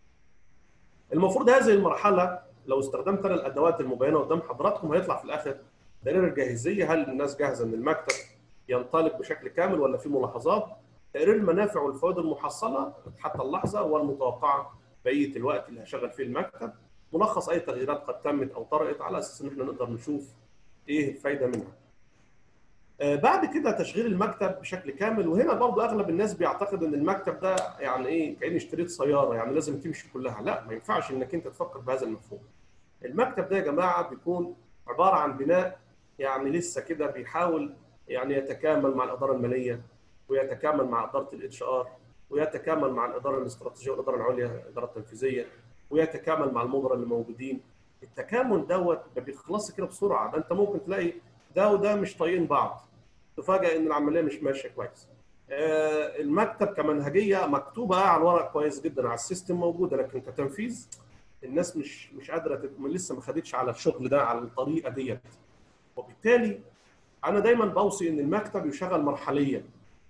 المفروض هذه المرحله لو استخدمت انا الادوات المبينه قدام حضراتكم هيطلع في الاخر دليل الجاهزيه هل الناس جاهزه ان المكتب ينطلق بشكل كامل ولا في ملاحظات تقرير المنافع والفوائد المحصله حتى اللحظه والمتوقعه بقيه الوقت اللي هشغل فيه المكتب ملخص اي تغييرات قد تمت او طرأت على اساس ان احنا نقدر نشوف ايه الفايده منها. آه بعد كده تشغيل المكتب بشكل كامل وهنا برضو اغلب الناس بيعتقد ان المكتب ده يعني ايه كاني اشتريت سياره يعني لازم تمشي كلها لا ما ينفعش انك انت تفكر بهذا المفهوم. المكتب ده يا جماعه بيكون عباره عن بناء يعني لسه كده بيحاول يعني يتكامل مع الاداره الماليه ويتكامل مع اداره الاتش ار ويتكامل مع الاداره الاستراتيجيه والاداره العليا الاداره التنفيذيه ويتكامل مع المدراء اللي موجودين التكامل دوت ما بيخلصش كده بسرعه ده انت ممكن تلاقي ده وده مش طايقين بعض تفاجئ ان العمليه مش ماشيه كويس آه المكتب كمنهجيه مكتوبه على الورق كويس جدا على السيستم موجوده لكن كتنفيذ الناس مش مش قادره لسه ما خدتش على الشغل ده على الطريقه ديت وبالتالي انا دايما بوصي ان المكتب يشغل مرحليا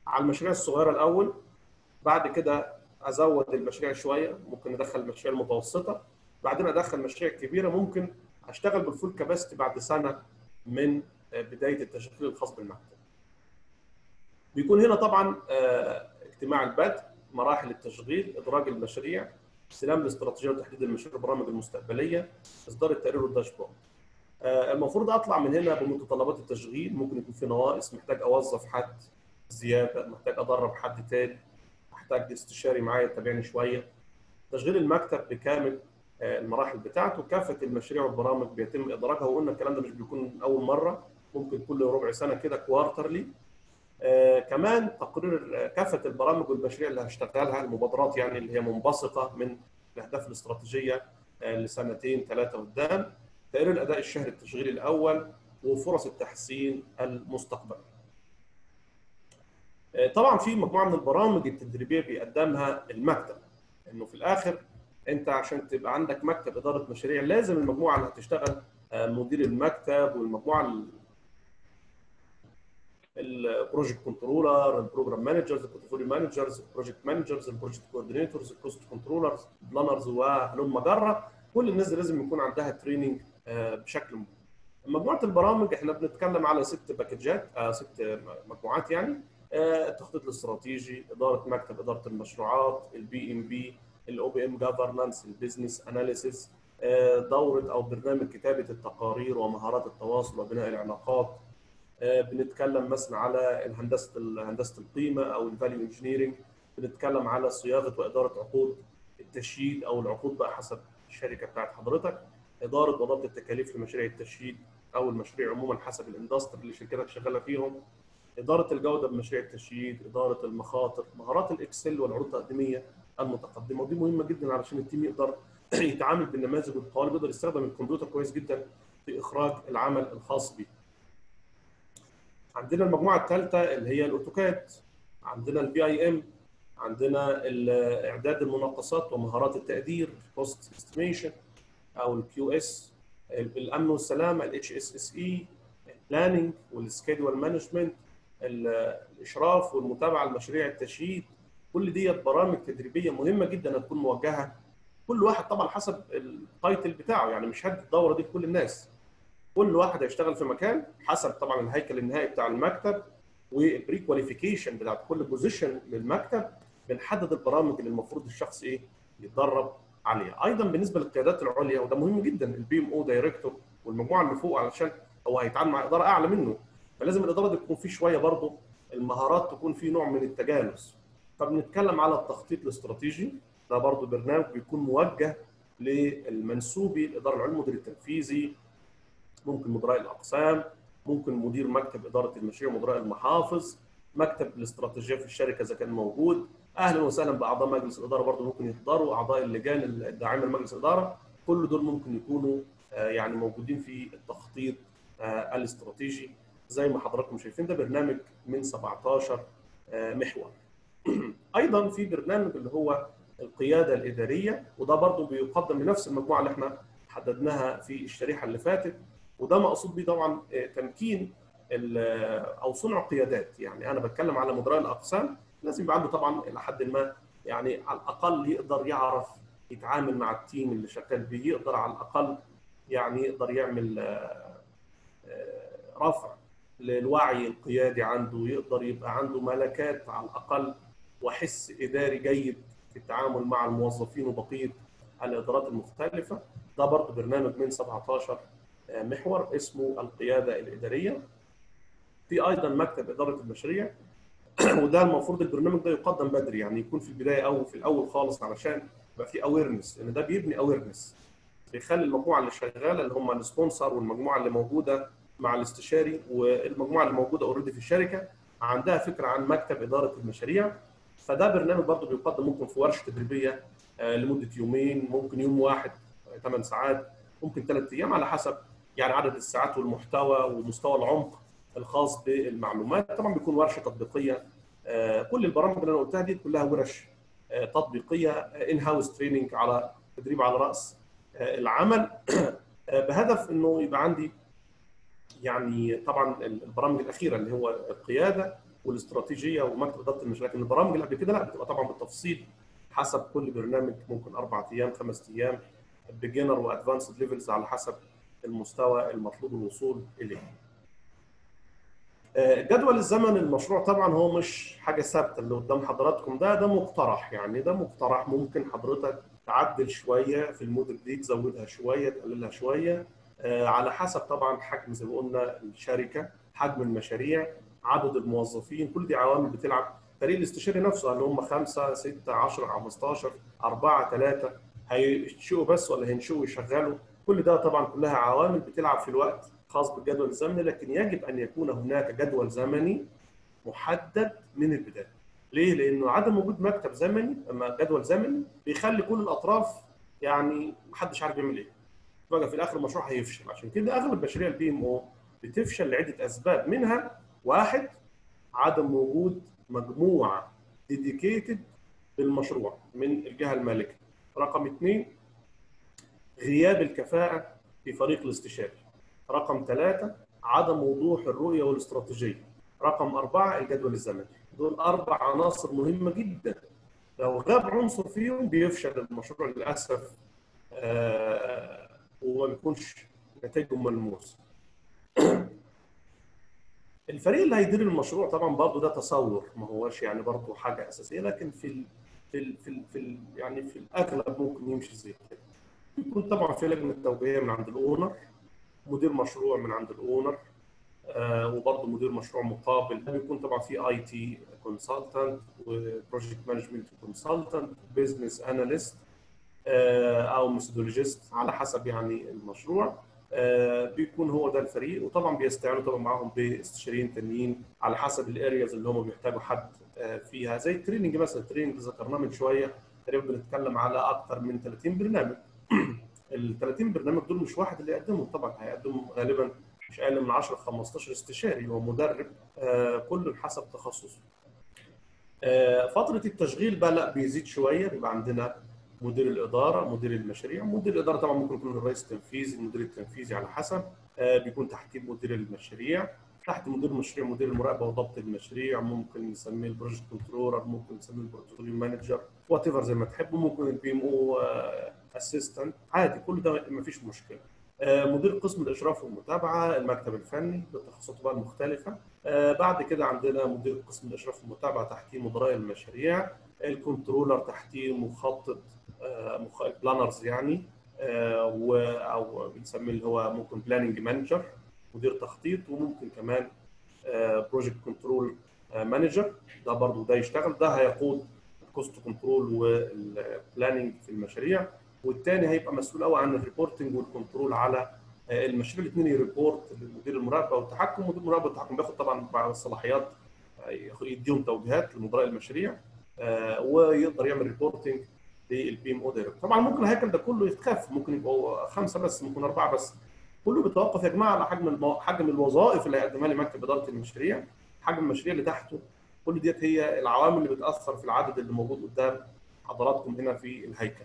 على المشاريع الصغيره الاول بعد كده ازود المشاريع شويه ممكن ادخل المشاريع المتوسطه بعدين ادخل مشاريع كبيره ممكن اشتغل بالفول كاباسيتي بعد سنه من بدايه التشغيل الخاص بالمكتب. بيكون هنا طبعا اجتماع البدء مراحل التشغيل ادراج المشاريع استلام الاستراتيجيه وتحديد المشاريع والبرامج المستقبليه اصدار التقرير والداشبورد. المفروض اطلع من هنا بمتطلبات التشغيل ممكن يكون في نواقص محتاج اوظف حد زياده محتاج ادرب حد تاني احتاج استشاري معايا يتابعني شويه تشغيل المكتب بكامل المراحل بتاعته كافه المشاريع والبرامج بيتم ادراجها وقلنا الكلام ده مش بيكون اول مره ممكن كل ربع سنه كده كوارترلي آه كمان تقرير كافه البرامج والمشاريع اللي هشتغلها المبادرات يعني اللي هي منبثقه من الاهداف الاستراتيجيه آه لسنتين ثلاثه قدام تقرير الاداء الشهري التشغيلي الاول وفرص التحسين المستقبلي. آه طبعا في مجموعه من البرامج التدريبيه بيقدمها المكتب انه في الاخر انت عشان تبقى عندك مكتب اداره مشاريع لازم المجموعه اللي هتشتغل مدير المكتب والمجموعه البروجكت كنترولر البروجرام مانجرز البورتفوليو مانجرز البروجكت مانجرز البروجكت كوردينيتورز الكوست كنترولرز بلانرز وهلم جره كل الناس دي لازم يكون عندها تريننج بشكل مهم. مجموعه البرامج احنا بنتكلم على ست باكجات آه ست مجموعات يعني آه التخطيط الاستراتيجي اداره مكتب اداره المشروعات البي ام بي الاو بي ام جفرنانس البيزنس اناليسيس دوره او برنامج كتابه التقارير ومهارات التواصل وبناء العلاقات بنتكلم مثلا على هندسه هندسه القيمه او الفاليو انجينيرنج بنتكلم على صياغه واداره عقود التشييد او العقود بقى حسب الشركه بتاعت حضرتك اداره وضبط التكاليف لمشاريع التشييد او المشاريع عموما حسب الاندستري اللي شركتك شغاله فيهم اداره الجوده بمشاريع التشييد اداره المخاطر مهارات الاكسل والعروض التقديميه المتقدمه ودي مهمه جدا علشان التيم يقدر يتعامل بالنماذج والقوالب يقدر يستخدم الكمبيوتر كويس جدا في اخراج العمل الخاص به. عندنا المجموعه الثالثه اللي هي الاوتوكاد عندنا البي اي ام عندنا اعداد المناقصات ومهارات التقدير كوست استيميشن او الكيو اس الامن والسلامه الاتش اس اس اي البلاننج والسكيدول مانجمنت الاشراف والمتابعه لمشاريع التشييد كل ديت برامج تدريبيه مهمه جدا تكون موجهه كل واحد طبعا حسب التايتل بتاعه يعني مش هدي الدوره دي لكل الناس كل واحد هيشتغل في مكان حسب طبعا الهيكل النهائي بتاع المكتب والبري كواليفيكيشن بتاعت كل بوزيشن للمكتب بنحدد البرامج اللي المفروض الشخص ايه يتدرب عليها ايضا بالنسبه للقيادات العليا وده مهم جدا البي ام او دايركتور والمجموعه اللي فوق علشان هو هيتعامل مع اداره اعلى منه فلازم الاداره دي تكون فيه شويه برضه المهارات تكون فيه نوع من التجانس فبنتكلم على التخطيط الاستراتيجي ده برضه برنامج بيكون موجه للمنسوبي الاداره العليا المدير التنفيذي ممكن مدراء الاقسام ممكن مدير مكتب اداره المشاريع مدراء المحافظ مكتب الاستراتيجيه في الشركه اذا كان موجود اهلا وسهلا باعضاء مجلس الاداره برضه ممكن يحضروا اعضاء اللجان الداعمه لمجلس الاداره كل دول ممكن يكونوا يعني موجودين في التخطيط الاستراتيجي زي ما حضراتكم شايفين ده برنامج من 17 محور ايضا في برنامج اللي هو القياده الاداريه وده برضه بيقدم لنفس المجموعه اللي احنا حددناها في الشريحه اللي فاتت وده مقصود بيه طبعا تمكين او صنع قيادات يعني انا بتكلم على مدراء الاقسام لازم يبقى عنده طبعا الى حد ما يعني على الاقل يقدر يعرف يتعامل مع التيم اللي شغال بيه يقدر على الاقل يعني يقدر يعمل رفع للوعي القيادي عنده يقدر يبقى عنده ملكات على الاقل وحس اداري جيد في التعامل مع الموظفين وبقيه الادارات المختلفه ده برضه برنامج من 17 محور اسمه القياده الاداريه في ايضا مكتب اداره المشاريع وده المفروض البرنامج ده يقدم بدري يعني يكون في البدايه او في الاول خالص علشان يبقى في اويرنس لان ده بيبني اويرنس بيخلي المجموعه اللي شغاله اللي هم السبونسر والمجموعه اللي موجوده مع الاستشاري والمجموعه اللي موجوده اوريدي في الشركه عندها فكره عن مكتب اداره المشاريع فده برنامج برضه بيقدم ممكن في ورشه تدريبيه لمده يومين ممكن يوم واحد 8 ساعات ممكن ثلاث ايام على حسب يعني عدد الساعات والمحتوى ومستوى العمق الخاص بالمعلومات طبعا بيكون ورشه تطبيقيه كل البرامج اللي انا قلتها دي كلها ورش تطبيقيه ان هاوس تريننج على تدريب على راس العمل بهدف انه يبقى عندي يعني طبعا البرامج الاخيره اللي هو القياده والاستراتيجيه ومكتب اداره المشاريع لكن البرامج اللي قبل كده لا بتبقى طبعا بالتفصيل حسب كل برنامج ممكن اربع ايام خمس ايام بيجنر وادفانسد ليفلز على حسب المستوى المطلوب الوصول اليه. جدول الزمن المشروع طبعا هو مش حاجه ثابته اللي قدام حضراتكم ده ده مقترح يعني ده مقترح ممكن حضرتك تعدل شويه في الموديل دي تزودها شويه تقللها شويه على حسب طبعا حجم زي ما قلنا الشركه حجم المشاريع عدد الموظفين كل دي عوامل بتلعب فريق الاستشاري نفسه هل هم 5 6 10 15 4 3 هينشئوا بس ولا هينشئوا ويشغلوا كل ده طبعا كلها عوامل بتلعب في الوقت خاص بالجدول الزمني لكن يجب ان يكون هناك جدول زمني محدد من البدايه. ليه؟ لانه عدم وجود مكتب زمني اما جدول زمني بيخلي كل الاطراف يعني محدش عارف يعمل ايه. بقى في الاخر المشروع هيفشل عشان كده اغلب مشاريع البي ام او بتفشل لعده اسباب منها واحد عدم وجود مجموعه ديديكيتد للمشروع من الجهه المالكه. رقم اثنين غياب الكفاءه في فريق الاستشاري. رقم ثلاثة عدم وضوح الرؤية والاستراتيجية رقم أربعة الجدول الزمني دول أربع عناصر مهمة جدا لو غاب عنصر فيهم بيفشل المشروع للأسف آه وما بيكونش نتائجه ملموس الفريق اللي هيدير المشروع طبعا برضه ده تصور ما هوش يعني برضه حاجة أساسية لكن في ال في ال في, ال في ال يعني في الأغلب ممكن يمشي زي كده يكون طبعا في لجنة توجيهية من عند الأونر مدير مشروع من عند الاونر آه وبرضه مدير مشروع مقابل بيكون طبعا في اي تي كونسلتنت وبروجكت مانجمنت كونسلتنت بزنس اناليست او ميثودولوجيست على حسب يعني المشروع آه بيكون هو ده الفريق وطبعا بيستعينوا طبعا معاهم باستشاريين تانيين على حسب الارياز اللي هم بيحتاجوا حد آه فيها زي التريننج مثلا التريننج ذكرناه من شويه تقريبا بنتكلم على اكثر من 30 برنامج ال 30 برنامج دول مش واحد اللي يقدمهم طبعا هيقدمهم غالبا مش اقل من 10 15 استشاري ومدرب آه كل حسب تخصصه. آه فتره التشغيل بقى لا بيزيد شويه بيبقى عندنا مدير الاداره، مدير المشاريع، مدير الاداره طبعا ممكن يكون الرئيس التنفيذي، المدير التنفيذي على حسب آه بيكون تحتيه مدير المشاريع، تحت مدير المشاريع مدير المراقبه وضبط المشاريع ممكن نسميه البروجكت كنترولر ممكن نسميه البورتفوليو مانجر وات ايفر زي ما تحبوا ممكن البي ام او اسيستنت عادي كل ده ما فيش مشكله مدير قسم الاشراف والمتابعه المكتب الفني بالتخصصات بقى المختلفه بعد كده عندنا مدير قسم الاشراف والمتابعه تحتيه مدراء المشاريع الكنترولر تحتيه مخطط بلانرز يعني او بنسميه اللي هو ممكن بلاننج مانجر مدير تخطيط وممكن كمان بروجكت كنترول مانجر ده برضه ده يشتغل ده هيقود الكوست كنترول والبلاننج في المشاريع والثاني هيبقى مسؤول قوي عن الريبورتنج والكنترول على المشاريع الاثنين يريبورت لمدير المراقبه والتحكم مدير المراقبه والتحكم بياخد طبعا بعض الصلاحيات يديهم توجيهات لمدراء المشاريع ويقدر يعمل ريبورتنج للبي ام او دايركت طبعا ممكن الهيكل ده كله يتخف ممكن يبقوا خمسه بس ممكن اربعه بس كله بيتوقف يا جماعه على حجم المو... حجم الوظائف اللي هيقدمها لي مكتب اداره المشاريع حجم المشاريع اللي تحته كل ديت هي العوامل اللي بتاثر في العدد اللي موجود قدام حضراتكم هنا في الهيكل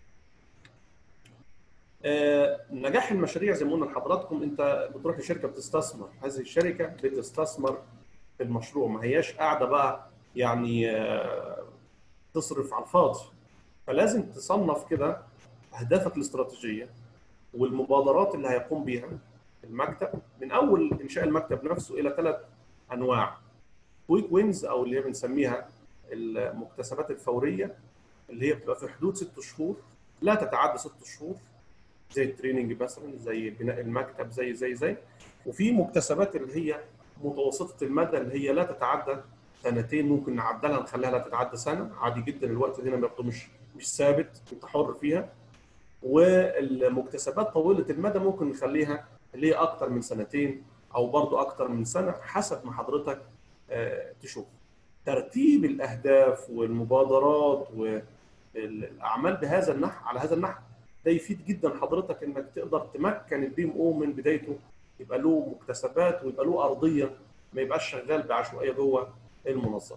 آه، نجاح المشاريع زي ما قلنا لحضراتكم انت بتروح لشركه بتستثمر هذه الشركه بتستثمر في المشروع ما هياش قاعده بقى يعني آه، تصرف على الفاضي فلازم تصنف كده اهدافك الاستراتيجيه والمبادرات اللي هيقوم بيها المكتب من اول انشاء المكتب نفسه الى ثلاث انواع كويك وينز او اللي هي بنسميها المكتسبات الفوريه اللي هي بتبقى في حدود ست شهور لا تتعدى ست شهور زي التريننج مثلا زي بناء المكتب زي زي زي وفي مكتسبات اللي هي متوسطه المدى اللي هي لا تتعدى سنتين ممكن نعدلها نخليها لا تتعدى سنه عادي جدا الوقت هنا برضه مش مش ثابت انت حر فيها والمكتسبات طويله المدى ممكن نخليها اللي هي اكتر من سنتين او برضه اكتر من سنه حسب ما حضرتك تشوف ترتيب الاهداف والمبادرات والاعمال بهذا النحو على هذا النحو ده يفيد جدا حضرتك انك تقدر تمكن البي ام او من بدايته يبقى له مكتسبات ويبقى له ارضيه ما يبقاش شغال بعشوائيه جوه المنظمه.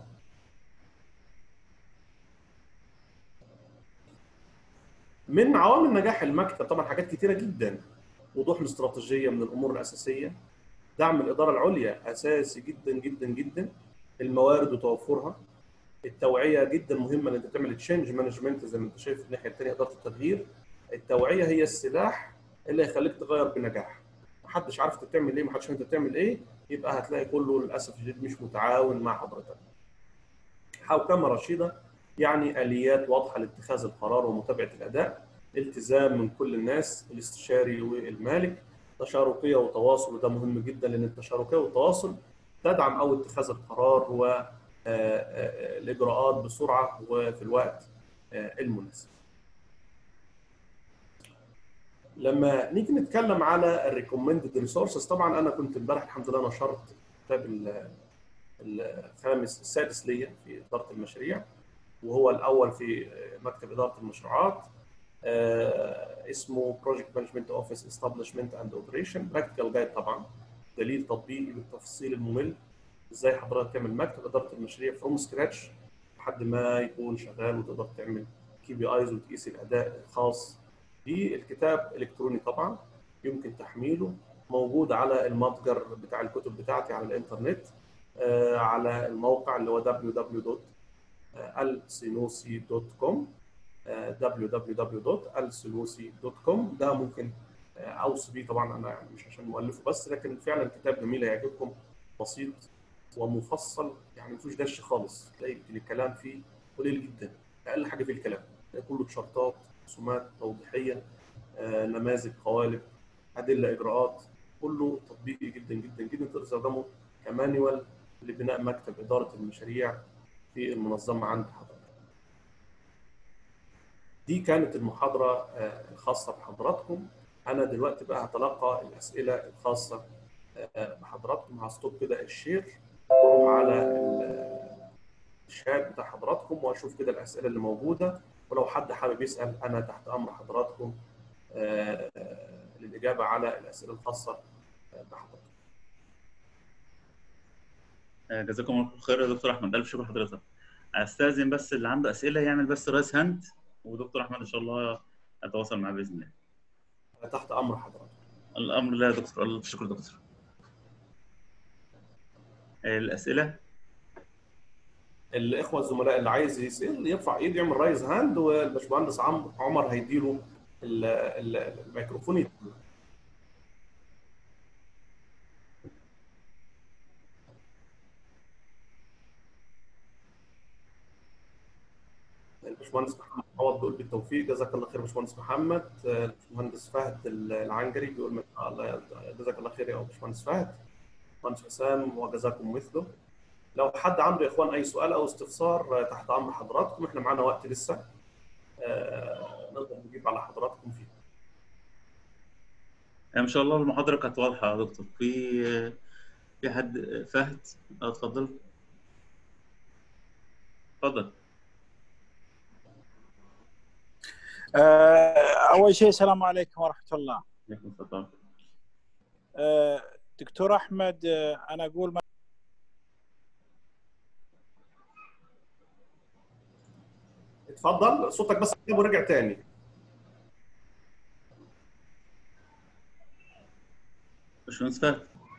من عوامل نجاح المكتب طبعا حاجات كتيره جدا وضوح الاستراتيجيه من الامور الاساسيه دعم الاداره العليا اساسي جدا جدا جدا الموارد وتوفرها التوعيه جدا مهمه ان انت تعمل تشينج مانجمنت زي ما انت شايف الناحيه الثانيه اداره التغيير التوعيه هي السلاح اللي هيخليك تغير بنجاح محدش عارف انت بتعمل ايه محدش عارف انت بتعمل ايه يبقى هتلاقي كله للاسف الشديد مش متعاون مع حضرتك حوكمه رشيده يعني اليات واضحه لاتخاذ القرار ومتابعه الاداء التزام من كل الناس الاستشاري والمالك تشاركيه وتواصل وده مهم جدا لان التشاركيه والتواصل تدعم او اتخاذ القرار والاجراءات بسرعه وفي الوقت المناسب. لما نيجي نتكلم على الريكومندد ريسورسز طبعا انا كنت امبارح الحمد لله نشرت كتاب الخامس السادس ليا في اداره المشاريع وهو الاول في مكتب اداره المشروعات اسمه بروجكت مانجمنت اوفيس استابلشمنت اند اوبريشن براكتيكال جايد طبعا دليل تطبيقي بالتفصيل الممل ازاي حضرتك تعمل مكتب اداره المشاريع فروم سكراتش لحد ما يكون شغال وتقدر تعمل كي بي ايز وتقيس الاداء الخاص بيه الكتاب الكتروني طبعا يمكن تحميله موجود على المتجر بتاع الكتب بتاعتي على الانترنت آه على الموقع اللي هو www.alsinosi.com www.alsinosi.com ده ممكن اوصي بيه طبعا انا يعني مش عشان مؤلفه بس لكن فعلا كتاب جميل هيعجبكم بسيط ومفصل يعني ما فيهوش دش خالص تلاقي الكلام فيه قليل جدا اقل حاجه فيه الكلام كله تشارتات رسومات توضيحيه آه، نماذج قوالب ادله اجراءات كله تطبيقي جدا جدا جدا تقدر تستخدمه كمانيوال لبناء مكتب اداره المشاريع في المنظمه عند حضرتك. دي كانت المحاضره آه، الخاصه بحضراتكم انا دلوقتي بقى هتلقى الاسئله الخاصه آه، بحضراتكم هستوب كده الشير واروح على الشات بتاع حضراتكم واشوف كده الاسئله اللي موجوده ولو حد حابب يسال انا تحت امر حضراتكم للاجابه على الاسئله الخاصه بحضراتكم. جزاكم الله خير يا دكتور احمد الف شكر حضرتك. استاذن بس اللي عنده اسئله يعمل بس رايس هاند ودكتور احمد ان شاء الله اتواصل معاه باذن الله. انا تحت امر حضرتك. الامر لا يا دكتور الف شكر دكتور. الاسئله الاخوه الزملاء اللي عايز يسال يرفع ايده يعمل رايز هاند والباشمهندس عمر هيديله الميكروفون يديله. الباشمهندس محمد عوض بيقول بالتوفيق جزاك الله خير يا باشمهندس محمد الباشمهندس فهد العنجري بيقول من الله جزاك الله خير يا باشمهندس فهد باشمهندس حسام وجزاكم مثله لو حد عنده يا اخوان اي سؤال او استفسار تحت امر حضراتكم احنا معانا وقت لسه آه نقدر نجيب على حضراتكم فيه ان شاء الله المحاضره كانت واضحه يا دكتور في في حد فهد اتفضل اتفضل اول شيء السلام عليكم ورحمه الله عليكم السلام دكتور احمد انا اقول اتفضل صوتك بس ورجع تاني باشمهندس فهد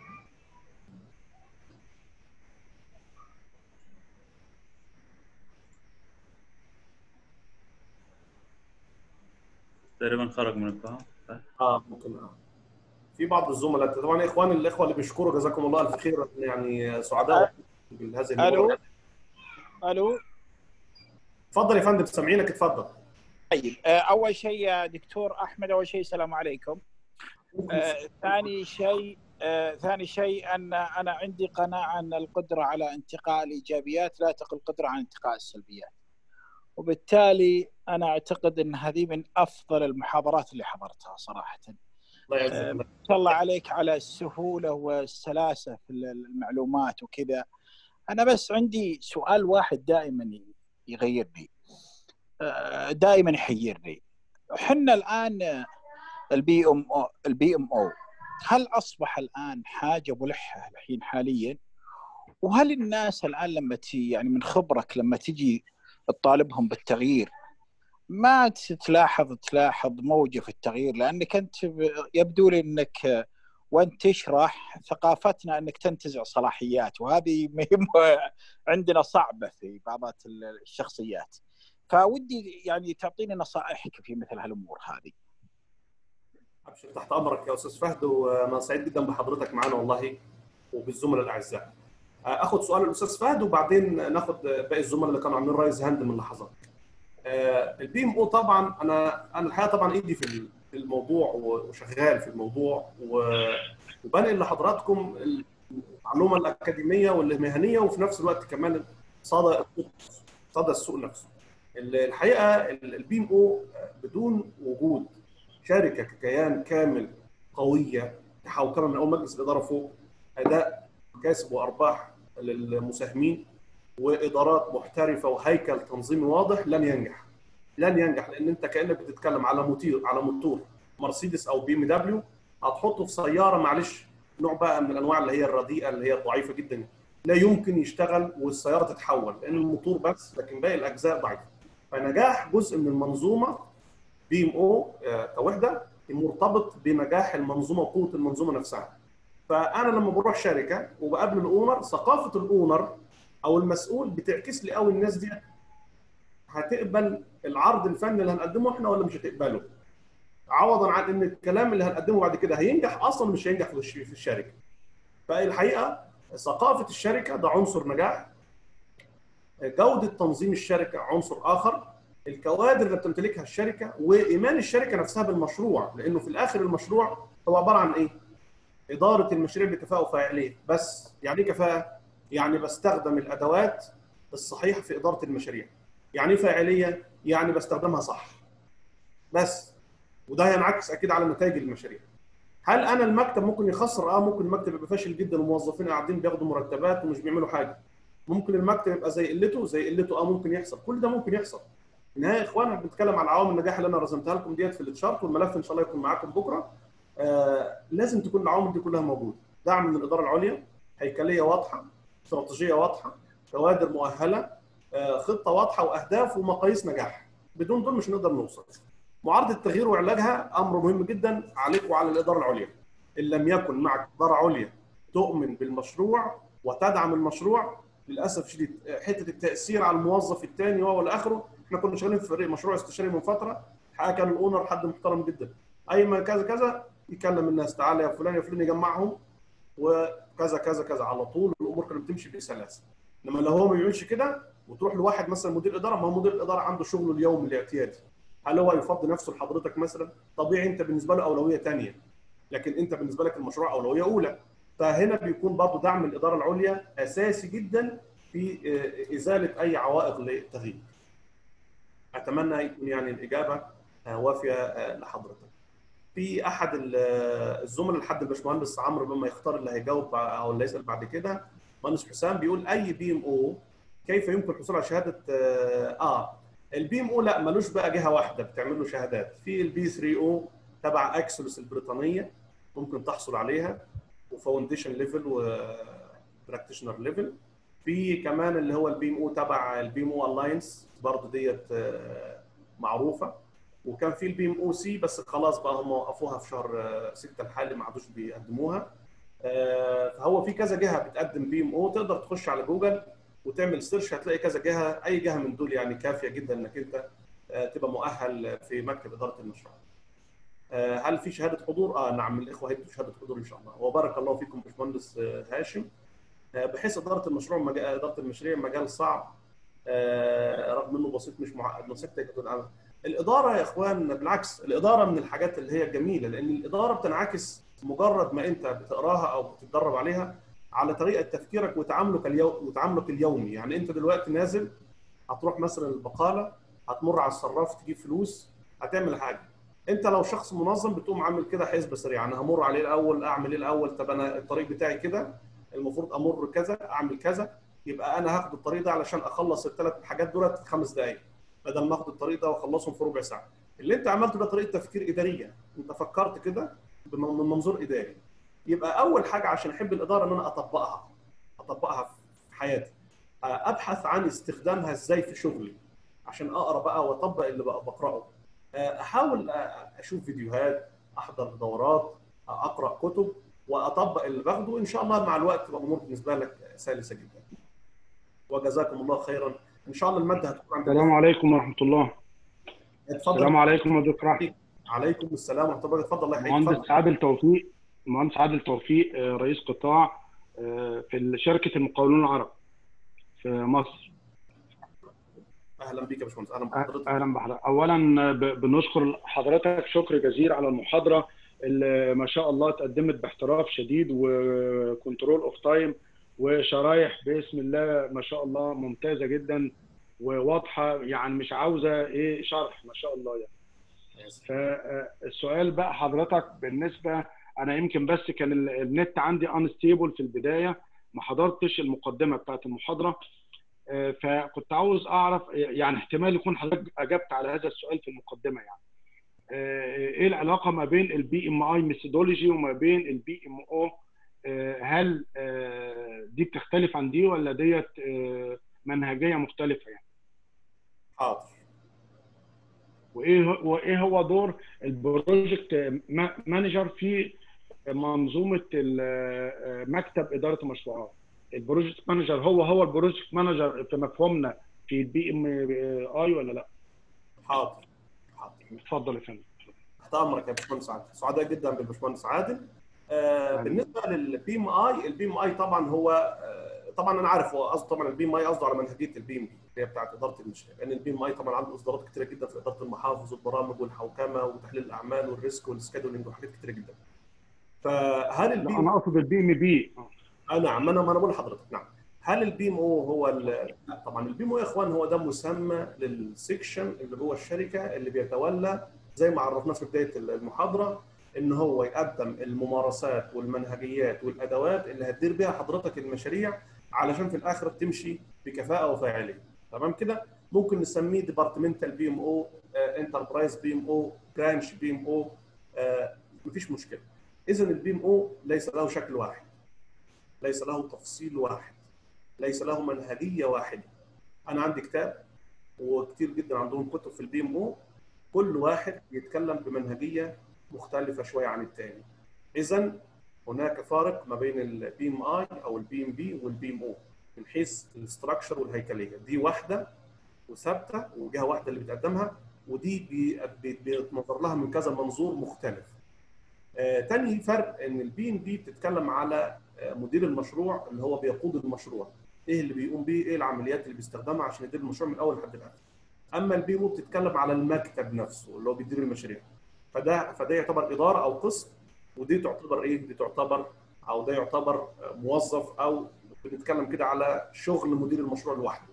تقريبا خرج من القاعة اه ممكن اه في بعض الزملاء طبعا يا اخوان الاخوه اللي بيشكروا جزاكم الله الف خير يعني سعداء بهذه الو الو اتفضل يا فندم سامعينك اتفضل طيب اول شيء يا دكتور احمد اول شيء السلام عليكم آه، ثاني شيء آه، ثاني شيء ان انا عندي قناعه ان القدره على انتقاء الايجابيات لا تقل القدره على انتقاء السلبيات وبالتالي انا اعتقد ان هذه من افضل المحاضرات اللي حضرتها صراحه الله يعزك آه، ما شاء الله عليك على السهوله والسلاسه في المعلومات وكذا انا بس عندي سؤال واحد دائما يغيرني دائما يحيرني احنا الان البي ام او البي ام او هل اصبح الان حاجه ملحه الحين حاليا وهل الناس الان لما تي يعني من خبرك لما تجي تطالبهم بالتغيير ما تلاحظ تلاحظ موجه في التغيير لانك انت يبدو لي انك وانت تشرح ثقافتنا انك تنتزع صلاحيات وهذه عندنا صعبه في بعض الشخصيات فودي يعني تعطيني نصائحك في مثل هالامور هذه ابشر تحت امرك يا استاذ فهد وانا سعيد جدا بحضرتك معنا والله وبالزملاء الاعزاء اخذ سؤال الاستاذ فهد وبعدين ناخذ باقي الزملاء اللي كانوا عاملين رايز هاند من لحظات البي ام او طبعا انا انا الحقيقه طبعا ايدي في الموضوع وشغال في الموضوع وبنقل لحضراتكم المعلومه الاكاديميه والمهنيه وفي نفس الوقت كمان صدى صدى السوق نفسه الحقيقه البي ام او بدون وجود شركه ككيان كامل قويه تحاول من اول مجلس الاداره فوق اداء كسب وارباح للمساهمين وادارات محترفه وهيكل تنظيمي واضح لن ينجح لن ينجح لان انت كانك بتتكلم على موتور على موتور مرسيدس او بي ام دبليو هتحطه في سياره معلش نوع بقى من الانواع اللي هي الرديئه اللي هي الضعيفه جدا لا يمكن يشتغل والسياره تتحول لان الموتور بس لكن باقي الاجزاء ضعيفه فنجاح جزء من المنظومه بي ام او كوحده مرتبط بنجاح المنظومه وقوه المنظومه نفسها فانا لما بروح شركه وبقابل الاونر ثقافه الاونر او المسؤول بتعكس لي قوي الناس دي هتقبل العرض الفني اللي هنقدمه احنا ولا مش هتقبله عوضا عن ان الكلام اللي هنقدمه بعد كده هينجح اصلا مش هينجح في الشركه فالحقيقه ثقافه الشركه ده عنصر نجاح جوده تنظيم الشركه عنصر اخر الكوادر اللي بتمتلكها الشركه وايمان الشركه نفسها بالمشروع لانه في الاخر المشروع هو عباره عن ايه؟ اداره المشاريع بكفاءه وفاعليه بس يعني ايه كفاءه؟ يعني بستخدم الادوات الصحيحه في اداره المشاريع يعني ايه فاعليه؟ يعني بستخدمها صح بس وده ينعكس اكيد على نتائج المشاريع هل انا المكتب ممكن يخسر اه ممكن المكتب يبقى فاشل جدا وموظفين قاعدين بياخدوا مرتبات ومش بيعملوا حاجه ممكن المكتب يبقى زي قلته زي قلته اه ممكن يحصل كل ده ممكن يحصل في النهايه يا اخوان بنتكلم على عوامل النجاح اللي انا رسمتها لكم ديت في التشارت والملف ان شاء الله يكون معاكم بكره آه لازم تكون العوامل دي كلها موجوده دعم من الاداره العليا هيكليه واضحه استراتيجيه واضحه كوادر مؤهله آه خطه واضحه واهداف ومقاييس نجاح بدون دول مش هنقدر نوصل معارضه التغيير وعلاجها امر مهم جدا عليك وعلى الاداره العليا ان لم يكن معك اداره عليا تؤمن بالمشروع وتدعم المشروع للاسف شديد حته التاثير على الموظف الثاني وهو الاخره احنا كنا شغالين في فريق مشروع استشاري من فتره حقيقه كان الاونر حد محترم جدا اي ما كذا كذا يكلم الناس تعالى يا فلان يا فلان يجمعهم وكذا كذا كذا على طول الامور كانت بتمشي بسلاسه انما لو هو ما بيعملش كده وتروح لواحد مثلا مدير اداره ما هو مدير الاداره عنده شغله اليومي الاعتيادي هل هو يفضي نفسه لحضرتك مثلا طبيعي انت بالنسبه له اولويه ثانيه لكن انت بالنسبه لك المشروع اولويه اولى فهنا بيكون برضه دعم الاداره العليا اساسي جدا في ازاله اي عوائق للتغيير اتمنى يكون يعني الاجابه وافيه لحضرتك في احد الزملاء لحد الباشمهندس عمرو بما يختار اللي هيجاوب او اللي يسال بعد كده مهندس حسام بيقول اي بي ام او كيف يمكن الحصول على شهاده اه البي ام او لا ملوش بقى جهه واحده بتعمل له شهادات في البي 3 او تبع اكسلوس البريطانيه ممكن تحصل عليها وفاونديشن ليفل وبراكتيشنر ليفل في كمان اللي هو البي ام او تبع البي ام او الاينس برضه ديت معروفه وكان في البي ام او سي بس خلاص بقى هم وقفوها في شهر 6 الحالي ما عادوش بيقدموها فهو في كذا جهه بتقدم بي ام او تقدر تخش على جوجل وتعمل سيرش هتلاقي كذا جهه اي جهه من دول يعني كافيه جدا انك انت تبقى مؤهل في مكتب اداره المشروع. هل في شهاده حضور؟ اه نعم الاخوه هيدوا شهاده حضور ان شاء الله وبارك الله فيكم باشمهندس هاشم بحيث اداره المشروع مجال اداره المشاريع مجال صعب رغم انه بسيط مش معقد نصيحتي الاداره يا اخوان بالعكس الاداره من الحاجات اللي هي جميله لان الاداره بتنعكس مجرد ما انت بتقراها او بتتدرب عليها على طريقه تفكيرك وتعاملك اليوم وتعاملك اليومي يعني انت دلوقتي نازل هتروح مثلا البقاله هتمر على الصراف تجيب فلوس هتعمل حاجه انت لو شخص منظم بتقوم عامل كده حسبه سريعه انا همر عليه الاول اعمل ايه الاول طب انا الطريق بتاعي كده المفروض امر كذا اعمل كذا يبقى انا هاخد الطريق ده علشان اخلص الثلاث حاجات دولت في خمس دقائق بدل ما اخد الطريق ده واخلصهم في ربع ساعه اللي انت عملته ده طريقه تفكير اداريه انت فكرت كده من منظور اداري يبقى اول حاجه عشان احب الاداره ان انا اطبقها اطبقها في حياتي ابحث عن استخدامها ازاي في شغلي عشان اقرا بقى واطبق اللي بقى بقراه احاول اشوف فيديوهات احضر دورات اقرا كتب واطبق اللي باخده ان شاء الله مع الوقت تبقى الامور بالنسبه لك سلسه جدا وجزاكم الله خيرا ان شاء الله الماده هتكون عندك السلام عليكم ورحمه الله اتفضل السلام عليكم يا دكتور احمد عليكم السلام ورحمه الله اتفضل الله يحييك مهندس اتفضل عادل توفيق مهندس عادل توفيق آه، رئيس قطاع آه، في شركه المقاولون العرب في مصر اهلا بيك يا باشمهندس اهلا أه- بحضرتك اهلا بحضرتك اولا ب- بنشكر حضرتك شكر جزيل على المحاضره اللي ما شاء الله اتقدمت باحتراف شديد وكنترول اوف تايم وشرايح باسم الله ما شاء الله ممتازه جدا وواضحه يعني مش عاوزه ايه شرح ما شاء الله يعني فالسؤال بقى حضرتك بالنسبه انا يمكن بس كان ال- النت عندي انستيبل في البدايه ما حضرتش المقدمه بتاعت المحاضره آه، فكنت عاوز اعرف يعني احتمال يكون حضرتك اجبت على هذا السؤال في المقدمه يعني آه، ايه العلاقه ما بين البي ام اي ميثودولوجي وما بين البي ام او هل آه، دي بتختلف عن دي ولا ديت آه، منهجيه مختلفه يعني حاضر وايه هو- وايه هو دور البروجكت ما- مانجر في منظومه ال- مكتب اداره المشروعات البروجكت مانجر هو هو البروجكت مانجر في مفهومنا في البي ام اي ولا لا حاضر حاضر اتفضل يا فندم تحت امرك يا باشمهندس عادل سعداء جدا بالباشمهندس عادل آه بالنسبه للبي ام اي البي ام اي طبعا هو آه طبعا انا عارف هو قصده طبعا البي ام اي قصده على منهجيه البي ام بي اللي هي بتاعت اداره المشاريع لان البي ام اي طبعا عنده اصدارات كتيره جدا في اداره المحافظ والبرامج والحوكمه وتحليل الاعمال والريسك والسكادولينج وحاجات كتيره جدا فهل البي لا انا اقصد البي ام بي آه نعم انا ما انا بقول لحضرتك نعم هل البي ام او هو ال- لا طبعا البي ام او يا اخوان هو ده مسمى للسكشن اللي جوه الشركه اللي بيتولى زي ما عرفناه في بدايه المحاضره ان هو يقدم الممارسات والمنهجيات والادوات اللي هتدير بيها حضرتك المشاريع علشان في الاخر تمشي بكفاءه وفاعليه تمام كده ممكن نسميه ديبارتمنتال بي ام او انتربرايز بي ام او برانش بي ام او مفيش مشكله اذا البي ام او ليس له شكل واحد ليس له تفصيل واحد ليس له منهجيه واحده انا عندي كتاب وكتير جدا عندهم كتب في البي ام او كل واحد بيتكلم بمنهجيه مختلفه شويه عن الثاني اذا هناك فارق ما بين البي ام اي او البي ام بي والبي ام او من حيث الاستراكشر والهيكليه دي واحده وثابته وجهه واحده اللي بتقدمها ودي بي- بي- بيتنظر لها من كذا منظور مختلف آه، تاني فرق ان البي ام بي بتتكلم على آه، مدير المشروع اللي هو بيقود المشروع ايه اللي بيقوم بيه ايه العمليات اللي بيستخدمها عشان يدير المشروع من الاول لحد الاخر اما البي ام بتتكلم على المكتب نفسه اللي هو بيدير المشاريع فده فده يعتبر اداره او قسم ودي تعتبر ايه دي تعتبر او ده يعتبر آه، موظف او بنتكلم كده على شغل مدير المشروع لوحده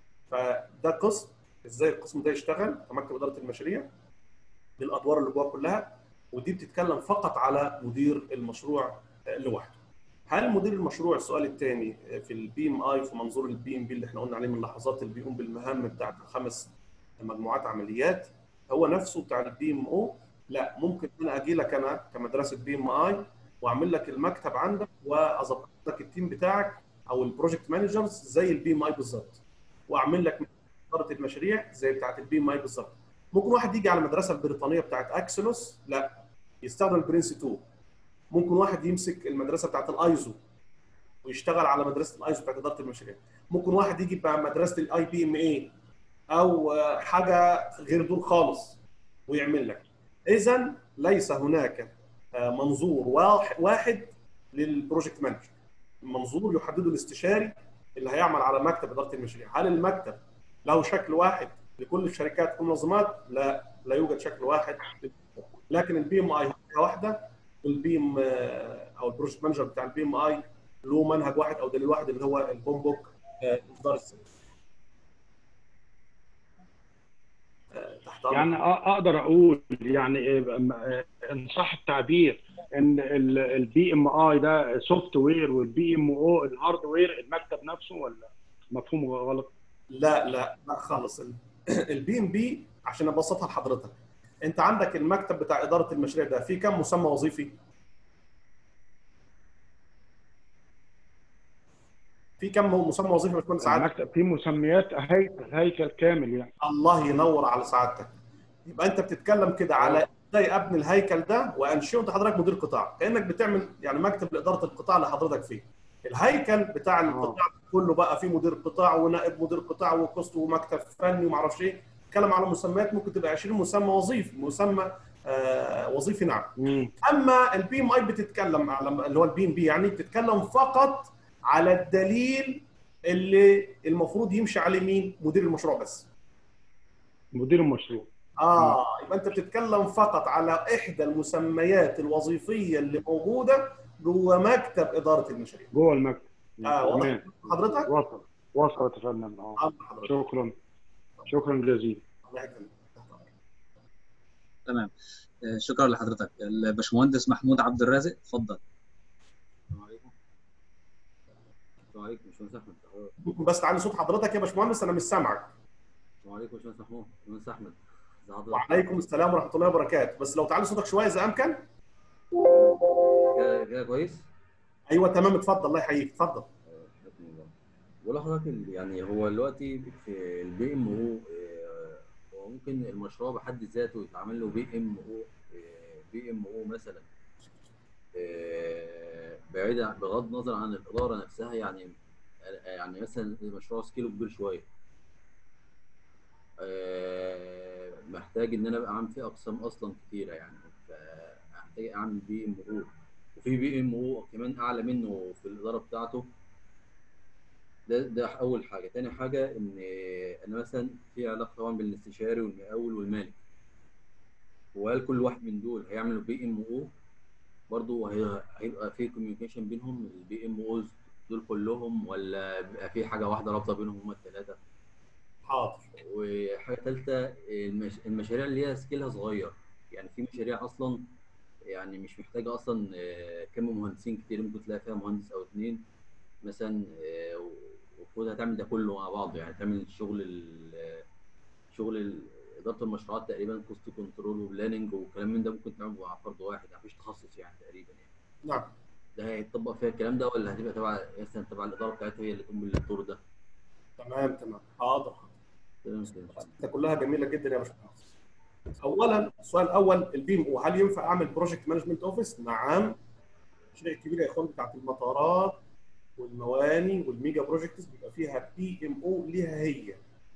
فده قسم ازاي القسم ده يشتغل كمكتب اداره المشاريع بالادوار اللي جواه كلها ودي بتتكلم فقط على مدير المشروع آه، لوحده. هل مدير المشروع السؤال الثاني في البي ام اي في منظور البي ام بي اللي احنا قلنا عليه من لحظات اللي بيقوم بالمهام بتاعت الخمس مجموعات عمليات هو نفسه بتاع البي ام او؟ لا ممكن انا اجي لك انا كمدرسه بي ام اي واعمل لك المكتب عندك واظبط لك التيم بتاعك او البروجكت مانجرز زي البي ام اي بالظبط واعمل لك اداره المشاريع زي بتاعت البي ام اي بالظبط. ممكن واحد يجي على المدرسه البريطانيه بتاعت اكسلوس لا يستخدم برنس 2 ممكن واحد يمسك المدرسه بتاعت الايزو ويشتغل على مدرسه الايزو بتاعت اداره المشاريع ممكن واحد يجي مع مدرسه الاي بي ام اي او آه، حاجه غير دول خالص ويعمل لك اذا ليس هناك آه، منظور واح- واحد للبروجكت مانجر منظور يحدده الاستشاري اللي هيعمل على مكتب اداره المشاريع هل المكتب له شكل واحد لكل الشركات والمنظمات لا لا يوجد شكل واحد لكن البي ام اي واحده والبي ام او البروجكت مانجر بتاع البي ام اي له منهج واحد او دليل واحد اللي هو البوم بوك آه، اصدار السنه آه، تحت أمرك. يعني أ- اقدر اقول يعني إيه، م- آه، ان صح التعبير ان البي ام اي ده سوفت وير والبي ام او الهاردوير المكتب نفسه ولا مفهوم غلط؟ لا لا لا خالص البي ام بي عشان ابسطها لحضرتك انت عندك المكتب بتاع اداره المشاريع ده فيه كم مسمى وظيفي؟ في كم مسمى وظيفي يا باشمهندس عادل؟ المكتب فيه مسميات هيكل هيكل كامل يعني الله ينور على سعادتك يبقى انت بتتكلم كده على ازاي ابني الهيكل ده وانشئه انت حضرتك مدير قطاع كانك بتعمل يعني مكتب لاداره القطاع اللي حضرتك فيه الهيكل بتاع القطاع كله بقى فيه مدير قطاع ونائب مدير قطاع وقسط ومكتب فني وما اعرفش ايه اتكلم على مسميات ممكن تبقى 20 مسمى وظيفي مسمى آه وظيفي نعم مم. اما البي ام اي بتتكلم على اللي هو البي ام بي يعني بتتكلم فقط على الدليل اللي المفروض يمشي عليه مين مدير المشروع بس مدير المشروع اه يبقى انت بتتكلم فقط على احدى المسميات الوظيفيه اللي موجوده جوه مكتب اداره المشاريع جوه المكتب اه واضح تمام حضرتك وصل وصلت يا فندم اه آه، حضرتك شكرا شكرا جزيلا الله يكرمك. تمام آه، شكرا لحضرتك الباشمهندس محمود عبد الرازق اتفضل السلام عليكم السلام عليكم باشمهندس احمد ممكن بس تعلي صوت حضرتك يا باشمهندس انا مش سامعك السلام عليكم باشمهندس محمود باشمهندس احمد ازي حضرتك وعليكم السلام ورحمه الله وبركاته بس لو تعلي صوتك شويه اذا امكن كده كده كويس ايوه تمام اتفضل الله يحييك اتفضل آه، حياكم الله بقول لحضرتك ال- يعني هو دلوقتي في البي ام او هو ممكن المشروع بحد ذاته يتعمل له بي ام او بي ام او مثلا آه، بعيد عن- بغض النظر عن الاداره نفسها يعني يعني مثلا المشروع سكيله كبير شويه آه، محتاج ان انا ابقى عامل فيه اقسام اصلا كتيره يعني فمحتاج اعمل بي ام او وفي بي ام او كمان اعلى منه في الاداره بتاعته ده ده اول حاجه تاني حاجه ان انا مثلا في علاقه طبعا بين الاستشاري والمقاول والمالك وهل كل واحد من دول هيعمل بي ام او برضه هي- هيبقى في كوميونيكيشن بينهم البي ام اوز دول كلهم ولا بيبقى في حاجه واحده رابطه بينهم هما الثلاثه حاضر وحاجه ثالثه المش... المشاريع اللي هي سكيلها صغير يعني في مشاريع اصلا يعني مش محتاجه اصلا آه، كم مهندسين كتير ممكن تلاقي فيها مهندس او اتنين مثلا آه، المفروض هتعمل ده كله مع بعض يعني تعمل شغل ال- شغل ال- اداره المشروعات تقريبا كوست كنترول وبلاننج والكلام من ده ممكن تعمله مع فرد واحد مفيش تخصص يعني تقريبا يعني نعم ده هيتطبق فيها الكلام ده ولا هتبقى تبع مثلا تبع الاداره بتاعتها هي اللي تقوم بالدور ده تمام تمام حاضر تمام كده ده كلها جميله جدا يا باشمهندس اولا السؤال الاول البيم او هل ينفع اعمل بروجكت مانجمنت اوفيس نعم المشاريع الكبيره يا اخوان بتاعت المطارات والمواني والميجا بروجكتس بيبقى فيها بي ام او ليها هي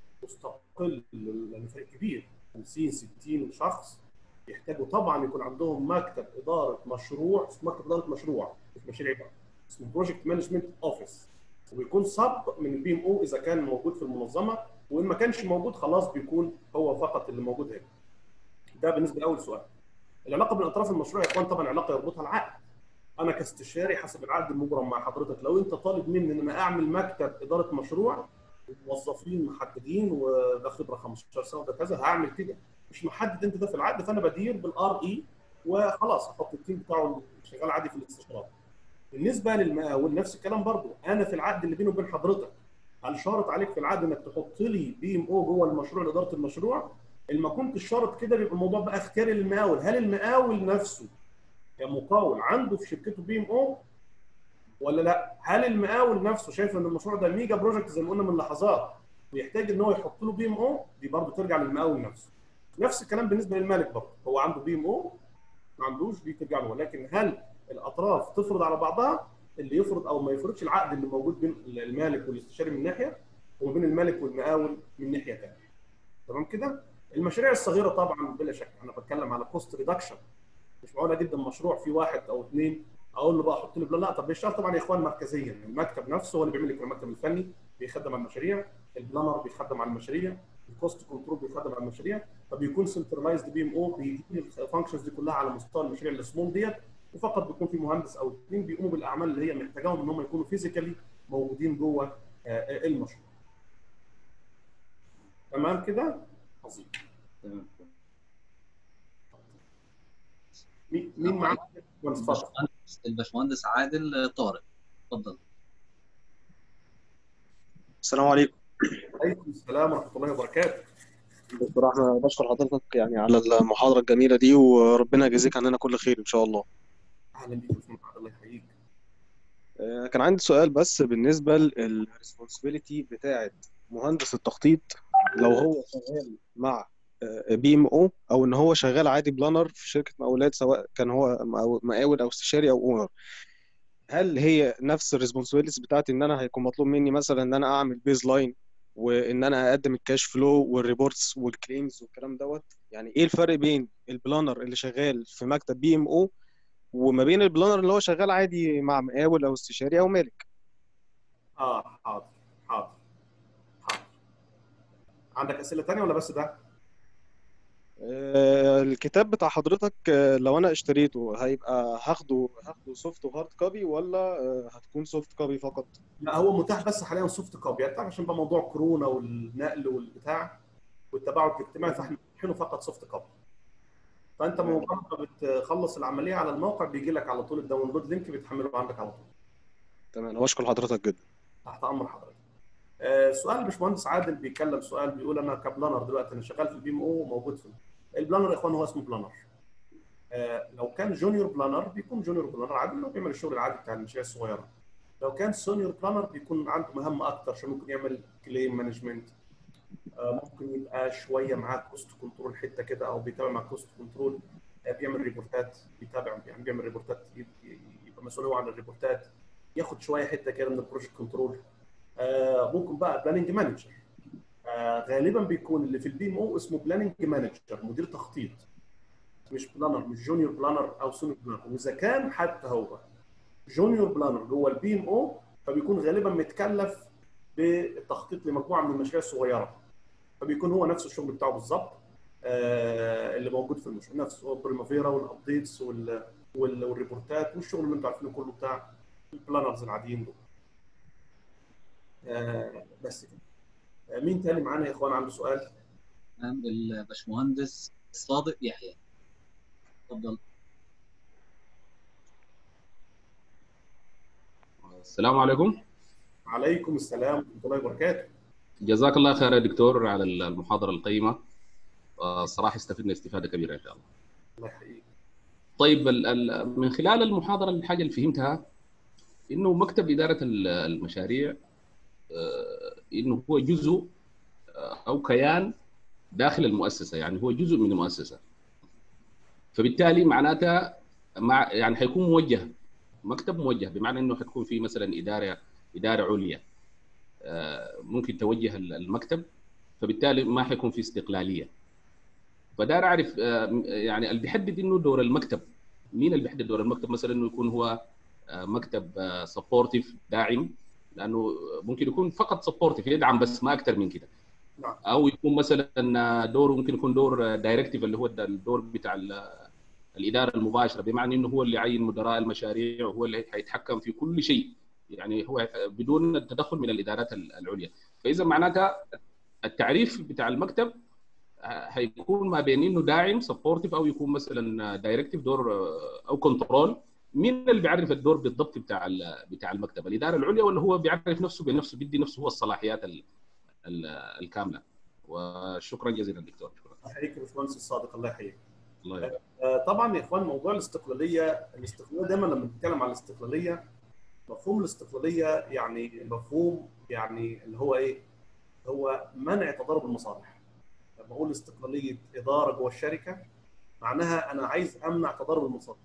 مستقل لان فريق كبير 50 60 شخص يحتاجوا طبعا يكون عندهم مكتب اداره مشروع اسمه مكتب اداره مشروع مش مشاريع بقى اسمه بروجكت مانجمنت اوفيس وبيكون صب من البي ام او اذا كان موجود في المنظمه وان ما كانش موجود خلاص بيكون هو فقط اللي موجود هنا. ده بالنسبه لاول سؤال. العلاقه بين اطراف المشروع يا اخوان طبعا علاقه يربطها العقد. انا كاستشاري حسب العقد المبرم مع حضرتك لو انت طالب مني ان انا اعمل مكتب اداره مشروع موظفين محددين وده خبره 15 سنه وده كذا هعمل كده مش محدد انت ده في العقد فانا بدير بالار اي وخلاص احط التيم بتاعه شغال عادي في الاستشارات. بالنسبه للمقاول نفس الكلام برضو انا في العقد اللي بيني وبين حضرتك هل شارط عليك في العقد انك تحط لي بي ام او جوه المشروع لاداره المشروع؟ ان ما كنتش شارط كده بيبقى الموضوع بقى اختياري للمقاول، هل المقاول نفسه كمقاول عنده في شركته بي ام او ولا لا؟ هل المقاول نفسه شايف ان المشروع ده ميجا بروجكت زي ما قلنا من لحظات ويحتاج ان هو يحط له بي ام او دي برضه ترجع للمقاول نفسه. نفس الكلام بالنسبه للمالك برضه هو عنده بي ام او ما عندوش دي ترجع له ولكن هل الاطراف تفرض على بعضها اللي يفرض او ما يفرضش العقد اللي موجود بين المالك والاستشاري من ناحيه وما بين المالك والمقاول من ناحيه ثانيه. تمام كده؟ المشاريع الصغيره طبعا بلا شك انا بتكلم على كوست ريدكشن مش معقول جدا مشروع فيه واحد او اثنين اقول له بقى حط لي بلان لا طب بيشتغل طبعا يا اخوان مركزيا المكتب نفسه هو اللي بيعمل لك المكتب الفني بيخدم على المشاريع البلانر بيخدم على المشاريع الكوست كنترول بيخدم على المشاريع فبيكون سنترلايزد بي ام او بيدير الفانكشنز دي كلها على مستوى المشاريع السمول ديت وفقط بيكون في مهندس او اثنين بيقوموا بالاعمال اللي هي محتاجاهم ان هم يكونوا فيزيكالي موجودين جوه آه، المشروع. تمام كده؟ عظيم. تمام مين مين معانا؟ اتفضل. الباشمهندس الباشمهندس عادل طارق اتفضل السلام عليكم عليكم السلام ورحمه الله وبركاته. دكتور احمد بشكر حضرتك يعني على المحاضره الجميله دي وربنا يجازيك عننا كل خير ان شاء الله اهلا بيك يا باشمهندس الله يحييك. آه، كان عندي سؤال بس بالنسبه للريسبونسبيلتي بتاعه مهندس التخطيط لو هو شغال مع بي ام او او ان هو شغال عادي بلانر في شركه مقاولات سواء كان هو مقاو- مقاول او استشاري او اونر هل هي نفس الريسبونسبيلتيز بتاعتي ان انا هيكون مطلوب مني مثلا ان انا اعمل بيز لاين وان انا اقدم الكاش فلو والريبورتس والكليمز والكلام دوت يعني ايه الفرق بين البلانر اللي شغال في مكتب بي ام او وما بين البلانر اللي هو شغال عادي مع مقاول او استشاري او مالك اه حاضر حاضر حاضر عندك اسئله تانية ولا بس ده؟ آه، الكتاب بتاع حضرتك آه، لو انا اشتريته هيبقى هاخده هاخده سوفت وهارد كوبي ولا آه، هتكون سوفت كوبي فقط لا هو متاح بس حاليا سوفت كوبي يعني طبعا عشان بقى موضوع كورونا والنقل والبتاع والتباعد الاجتماعي فاحنا فاتحينه فقط سوفت كوبي فانت تمام. مجرد ما بتخلص العمليه على الموقع بيجي لك على طول الداونلود لينك بتحمله عندك على طول تمام واشكر حضرتك جدا تحت امر حضرتك آه، سؤال الباشمهندس عادل بيتكلم سؤال بيقول انا كبلانر دلوقتي انا شغال في البي ام او وموجود في البلانر يا اخوان هو اسمه بلانر آه، لو كان جونيور بلانر بيكون جونيور بلانر عادي انه بيعمل الشغل العادي بتاع المشاريع الصغيره لو كان سونيور بلانر بيكون عنده مهام اكتر عشان ممكن يعمل كليم مانجمنت ممكن يبقى شويه معاه كوست كنترول حته كده او بيتابع مع كوست كنترول بيعمل ريبورتات بيتابع يعني بيعمل ريبورتات يب- يبقى مسؤول هو عن الريبورتات ياخد شويه حته كده من البروجكت كنترول آه، ممكن بقى بلاننج مانجر غالبا بيكون اللي في البي ام او اسمه بلاننج مانجر مدير تخطيط مش بلانر مش جونيور بلانر او سونيور بلانر واذا كان حتى هو جونيور بلانر جوه البي ام او فبيكون غالبا متكلف بالتخطيط لمجموعه من المشاريع الصغيره فبيكون هو نفس الشغل بتاعه بالظبط آه، اللي موجود في المشروع نفسه البريمافيرا والابديتس وال- وال- والريبورتات والشغل اللي انتوا عارفينه كله بتاع البلانرز العاديين دول آه، بس كده آه، مين تاني معانا يا اخوان عنده سؤال؟ تمام الباشمهندس صادق يحيى اتفضل السلام عليكم عليكم السلام ورحمه الله وبركاته جزاك الله خير يا دكتور على المحاضرة القيمة آه، صراحة استفدنا استفادة كبيرة إن شاء الله الله يحييك طيب ال- ال- من خلال المحاضرة الحاجة اللي فهمتها إنه مكتب إدارة ال- المشاريع آه، إنه هو جزء آه، أو كيان داخل المؤسسة يعني هو جزء من المؤسسة فبالتالي معناتها مع يعني حيكون موجه مكتب موجه بمعنى انه حتكون في مثلا اداره اداره عليا آه، ممكن توجه ال- المكتب فبالتالي ما حيكون في استقلاليه فدار اعرف آه، يعني اللي بيحدد انه دور المكتب مين اللي بيحدد دور المكتب مثلا انه يكون هو آه، مكتب سبورتيف داعم لانه ممكن يكون فقط سبورتيف يدعم بس ما اكثر من كده نعم. او يكون مثلا دوره ممكن يكون دور دايركتيف اللي هو الدور بتاع ال- الاداره المباشره بمعنى انه هو اللي يعين مدراء المشاريع وهو اللي حيتحكم في كل شيء يعني هو بدون التدخل من الادارات العليا فاذا معناتها التعريف بتاع المكتب هيكون ما بين انه داعم سبورتيف او يكون مثلا دايركتيف دور او كنترول مين اللي بيعرف الدور بالضبط بتاع ال- بتاع المكتب الاداره العليا ولا هو بيعرف نفسه بنفسه بيدي نفسه هو الصلاحيات ال- ال- الكامله وشكرا جزيلا دكتور شكرا يحييك يا باشمهندس الصادق الله يحييك الله يبارك. آه، طبعا يا اخوان موضوع الاستقلاليه الاستقلاليه دايما لما بنتكلم عن الاستقلاليه مفهوم الاستقلاليه يعني مفهوم يعني اللي هو ايه؟ هو منع تضارب المصالح. لما اقول استقلاليه اداره جوه الشركه معناها انا عايز امنع تضارب المصالح.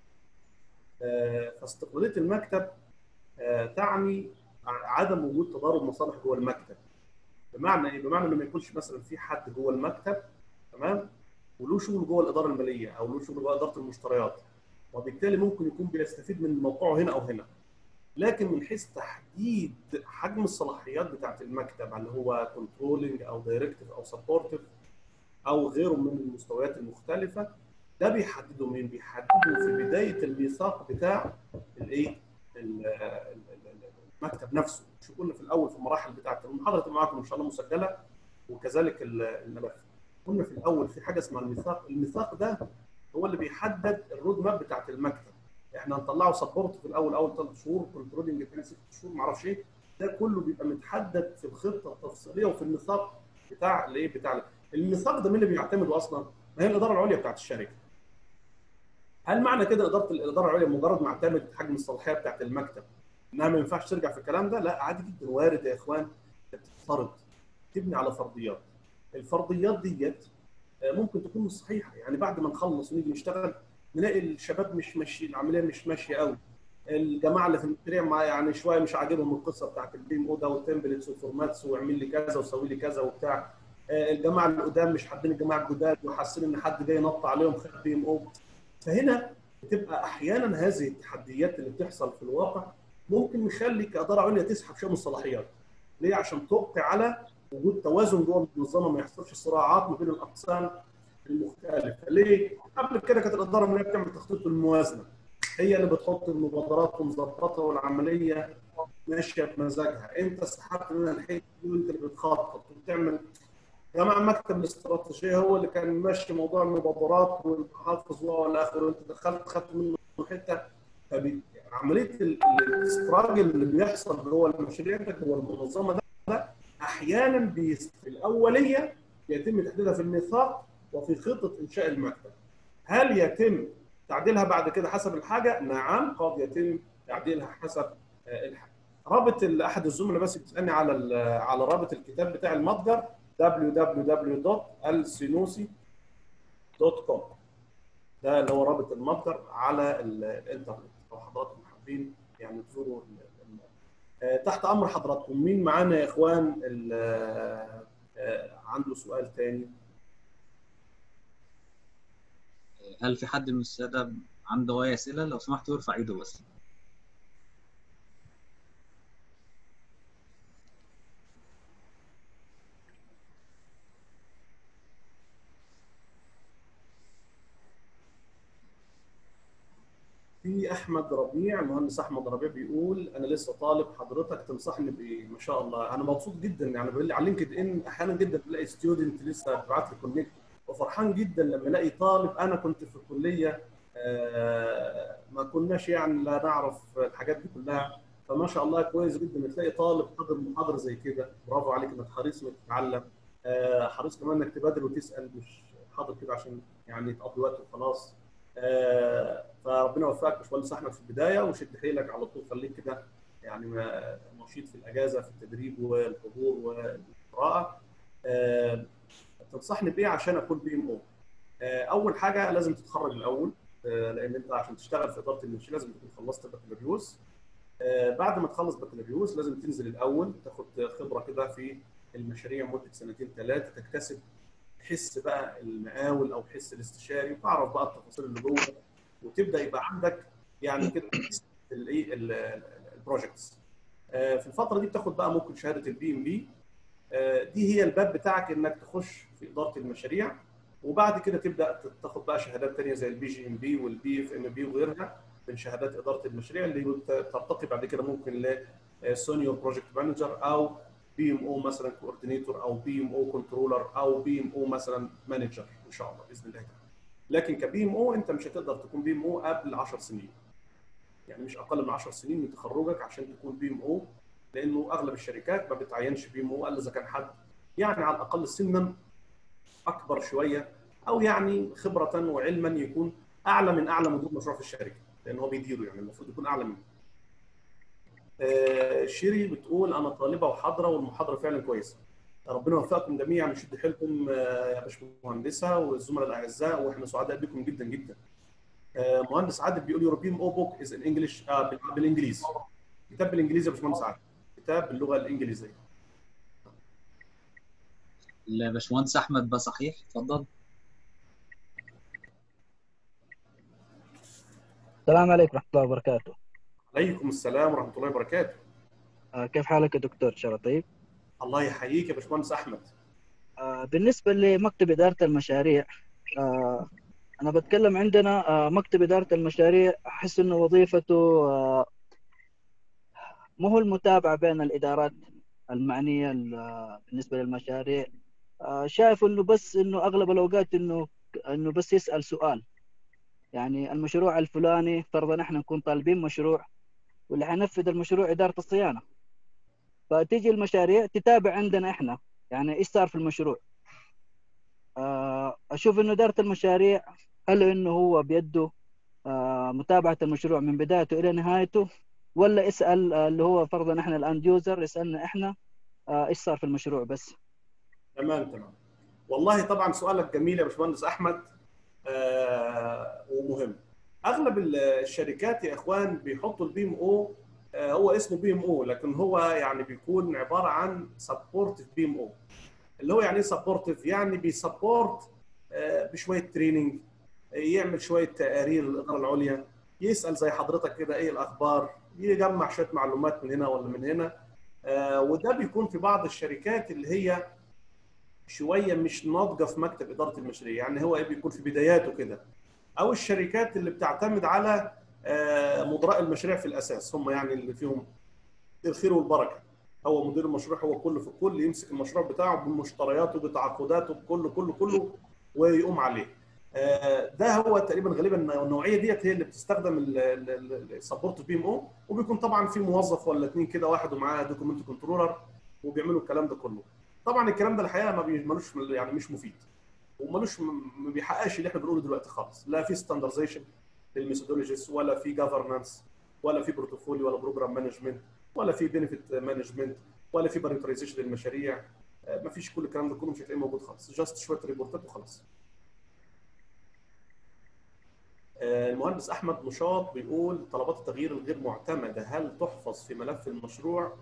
آه، فاستقلاليه المكتب آه، تعني عدم وجود تضارب مصالح جوه المكتب. بمعنى ايه؟ بمعنى انه ما يكونش مثلا في حد جوه المكتب تمام؟ وله شغل جوه الاداره الماليه او له شغل جوه اداره المشتريات وبالتالي ممكن يكون بيستفيد من موقعه هنا او هنا لكن من حيث تحديد حجم الصلاحيات بتاعه المكتب هل هو كنترولنج او دايركتيف او سبورتيف او غيره من المستويات المختلفه ده بيحدده مين؟ بيحدده في بدايه الميثاق بتاع الايه؟ ال- ال- ال- المكتب نفسه مش قلنا في الاول في المراحل بتاعه المحاضره تبقى معاكم ان شاء الله مسجله وكذلك ال- الملف قلنا في الاول في حاجه اسمها الميثاق الميثاق ده هو اللي بيحدد الرود ماب بتاعت المكتب احنا هنطلعه سبورت في الاول اول ثلاث شهور كنترولنج ثاني ست شهور ما اعرفش ايه ده كله بيبقى متحدد في الخطه التفصيليه وفي الميثاق بتاع الايه بتاع الميثاق ده مين اللي بيعتمده اصلا؟ ما هي الاداره العليا بتاعت الشركه هل معنى كده اداره الاداره العليا مجرد ما اعتمد حجم الصلاحيه بتاعت المكتب انها ما ينفعش ترجع في الكلام ده؟ لا عادي جدا وارد يا اخوان تفترض تبني على فرضيات الفرضيات ديت آه، ممكن تكون مش صحيحه يعني بعد ما نخلص ونيجي نشتغل نلاقي الشباب مش ماشي العمليه مش ماشيه قوي الجماعه اللي في المشاريع مع يعني شويه مش عاجبهم القصه بتاعت البي ام او ده والتمبلتس والفورماتس واعمل لي كذا وسوي لي كذا وبتاع آه، الجماعه القدام مش حابين الجماعه الجداد وحاسين ان حد جاي ينط عليهم خد بي ام او فهنا بتبقى احيانا هذه التحديات اللي بتحصل في الواقع ممكن نخلي كاداره عليا تسحب شويه من الصلاحيات ليه عشان توقع على وجود توازن جوه المنظمه ما يحصلش صراعات ما بين الاقسام المختلفه ليه قبل كده كانت الاداره الماليه بتعمل تخطيط الموازنه هي اللي بتحط المبادرات ومظبطها والعمليه ماشيه بمزاجها انت سحبت منها الحته دي وانت اللي بتخطط وبتعمل يا جماعه مكتب الاستراتيجيه هو اللي كان ماشي موضوع المبادرات والتحفظ والى اخره انت دخلت خدت منه حته فبي- عمليه ال- الاستراجل اللي بيحصل جوه المشاريع ده جوه المنظمه ده, ده احيانا بيس- في الاوليه يتم تحديدها في الميثاق وفي خطه انشاء المكتب. هل يتم تعديلها بعد كده حسب الحاجه؟ نعم قد يتم تعديلها حسب آه، الحاجه. رابط ال- احد الزملاء بس بيسالني على ال- على رابط الكتاب بتاع المتجر www.alsinusi.com ده اللي هو رابط المتجر على ال- الانترنت لو حضراتكم حابين يعني تزوروا ال- ال- آه، تحت امر حضراتكم مين معانا يا اخوان ال- آه، آه، عنده سؤال تاني هل في حد من السادة عنده أي أسئلة لو سمحت يرفع إيده بس في احمد ربيع المهندس احمد ربيع بيقول انا لسه طالب حضرتك تنصحني بايه ما شاء الله انا مبسوط جدا يعني بقول لي على لينكد ان احيانا جدا بلاقي ستودنت لسه بيبعت لي كونكت وفرحان جدا لما الاقي طالب انا كنت في الكليه آه، ما كناش يعني لا نعرف الحاجات دي كلها فما شاء الله كويس جدا تلاقي طالب حاضر محاضره زي كده برافو عليك انك حريص انك تتعلم آه، حريص كمان انك تبادر وتسال مش حاضر كده عشان يعني تقضي وقت وخلاص آه، فربنا يوفقك يا باشمهندس احمد في البدايه وشد حيلك على طول خليك كده يعني ما- نشيط في الاجازه في التدريب والحضور والقراءه آه، تنصحني بايه عشان اكون بي ام او اول حاجه لازم تتخرج الاول آه، لان انت عشان تشتغل في اداره المنشاه لازم تكون خلصت بكالوريوس آه، بعد ما تخلص بكالوريوس لازم تنزل الاول تاخد خبره كده في المشاريع مده سنتين ثلاثه تكتسب حس بقى المقاول او حس الاستشاري وتعرف بقى التفاصيل اللي جوه وتبدا يبقى عندك يعني كده الايه البروجكتس في الفتره دي بتاخد بقى ممكن شهاده البي ام بي دي هي الباب بتاعك انك تخش في اداره المشاريع وبعد كده تبدا تاخد بقى شهادات ثانيه زي البي جي ام بي والبي اف ام بي وغيرها من شهادات اداره المشاريع اللي ترتقي بعد كده ممكن لسونيور بروجكت مانجر او بي ام او مثلا كوردينيتور او بي ام او كنترولر او بي ام او مثلا مانجر ان شاء الله باذن الله تعالى لكن كبي ام او انت مش هتقدر تكون بي ام او قبل 10 سنين يعني مش اقل من 10 سنين من تخرجك عشان تكون بي ام او لانه اغلب الشركات ما بتعينش بي ام او الا اذا كان حد يعني على الاقل سنا اكبر شويه او يعني خبره وعلما يكون اعلى من اعلى مدير مشروع في الشركه لان هو بيديره يعني المفروض يكون اعلى منه. آه شيري بتقول انا طالبه وحاضره والمحاضره فعلا كويسه. ربنا يوفقكم جميعا نشد حيلكم آه يا باشمهندسه والزملاء الاعزاء واحنا سعداء بكم جدا جدا. آه مهندس عادل بيقول يوروبيان او بوك از ان انجلش بالانجليزي. كتاب بالانجليزي يا باشمهندس عادل. كتاب باللغه الانجليزيه. الباشمهندس احمد بقى صحيح اتفضل السلام عليكم ورحمة الله وبركاته. عليكم السلام ورحمة الله وبركاته. آه كيف حالك يا دكتور؟ إن شاء الله طيب؟ الله يحييك يا باشمهندس أحمد. آه بالنسبة لمكتب إدارة المشاريع آه أنا بتكلم عندنا آه مكتب إدارة المشاريع أحس إنه وظيفته آه مو هو المتابعة بين الإدارات المعنية بالنسبة للمشاريع آه شايف إنه بس إنه أغلب الأوقات إنه إنه بس يسأل سؤال يعني المشروع الفلاني فرضا احنا نكون طالبين مشروع واللي حينفذ المشروع اداره الصيانه فتيجي المشاريع تتابع عندنا احنا يعني ايش صار في المشروع اشوف انه اداره المشاريع هل انه هو بيده متابعه المشروع من بدايته الى نهايته ولا اسال اللي هو فرضا احنا الاند يوزر يسالنا احنا ايش صار في المشروع بس تمام تمام والله طبعا سؤالك جميل يا باشمهندس احمد آه ومهم اغلب الشركات يا اخوان بيحطوا البي ام او هو اسمه بي ام او لكن هو يعني بيكون عباره عن سبورتيف بي ام او اللي هو يعني ايه سبورتيف يعني بيسبورت آه بشويه تريننج يعمل شويه تقارير للاداره العليا يسال زي حضرتك كده ايه الاخبار يجمع شويه معلومات من هنا ولا من هنا آه وده بيكون في بعض الشركات اللي هي شويه مش ناضجه في مكتب اداره المشاريع يعني هو ايه بيكون في بداياته كده او الشركات اللي بتعتمد على آه مدراء المشاريع في الاساس هم يعني اللي فيهم الخير والبركه هو مدير المشروع هو كله في الكل يمسك المشروع بتاعه بمشترياته بتعاقداته بكله كله كله ويقوم عليه ده هو تقريبا غالبا النوعيه ديت هي اللي بتستخدم السبورت بي ام او وبيكون طبعا في موظف ولا اثنين كده واحد ومعاه دوكيمنت كنترولر وبيعملوا الكلام ده كله طبعا الكلام ده الحقيقه ما ملوش يعني مش مفيد وملوش ما بيحققش اللي احنا بنقوله دلوقتي خالص لا في ستاندرزيشن للميثودولوجيز ولا في جفرنانس ولا في بروتوفوليو ولا بروجرام مانجمنت ولا في بنفيت مانجمنت ولا في باريترايزيشن للمشاريع ما فيش كل الكلام ده كله مش هتلاقيه موجود خالص جاست شويه ريبورتات وخلاص المهندس احمد نشاط بيقول طلبات التغيير الغير معتمده هل تحفظ في ملف المشروع؟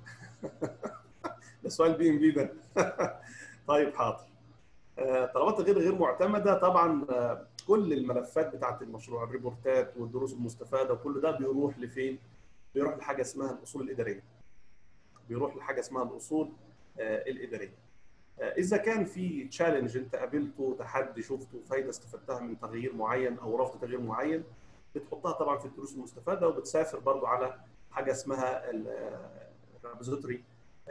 ده سؤال بي ام بي ده طيب حاضر طلبات التغيير غير معتمده طبعا كل الملفات بتاعه المشروع الريبورتات والدروس المستفاده وكل ده بيروح لفين؟ بيروح لحاجه اسمها الاصول الاداريه بيروح لحاجه اسمها الاصول الاداريه اذا كان في تشالنج انت قابلته تحدي شفته فايده استفدتها من تغيير معين او رفض تغيير معين بتحطها طبعا في الدروس المستفاده وبتسافر برضو على حاجه اسمها الرابوزيتوري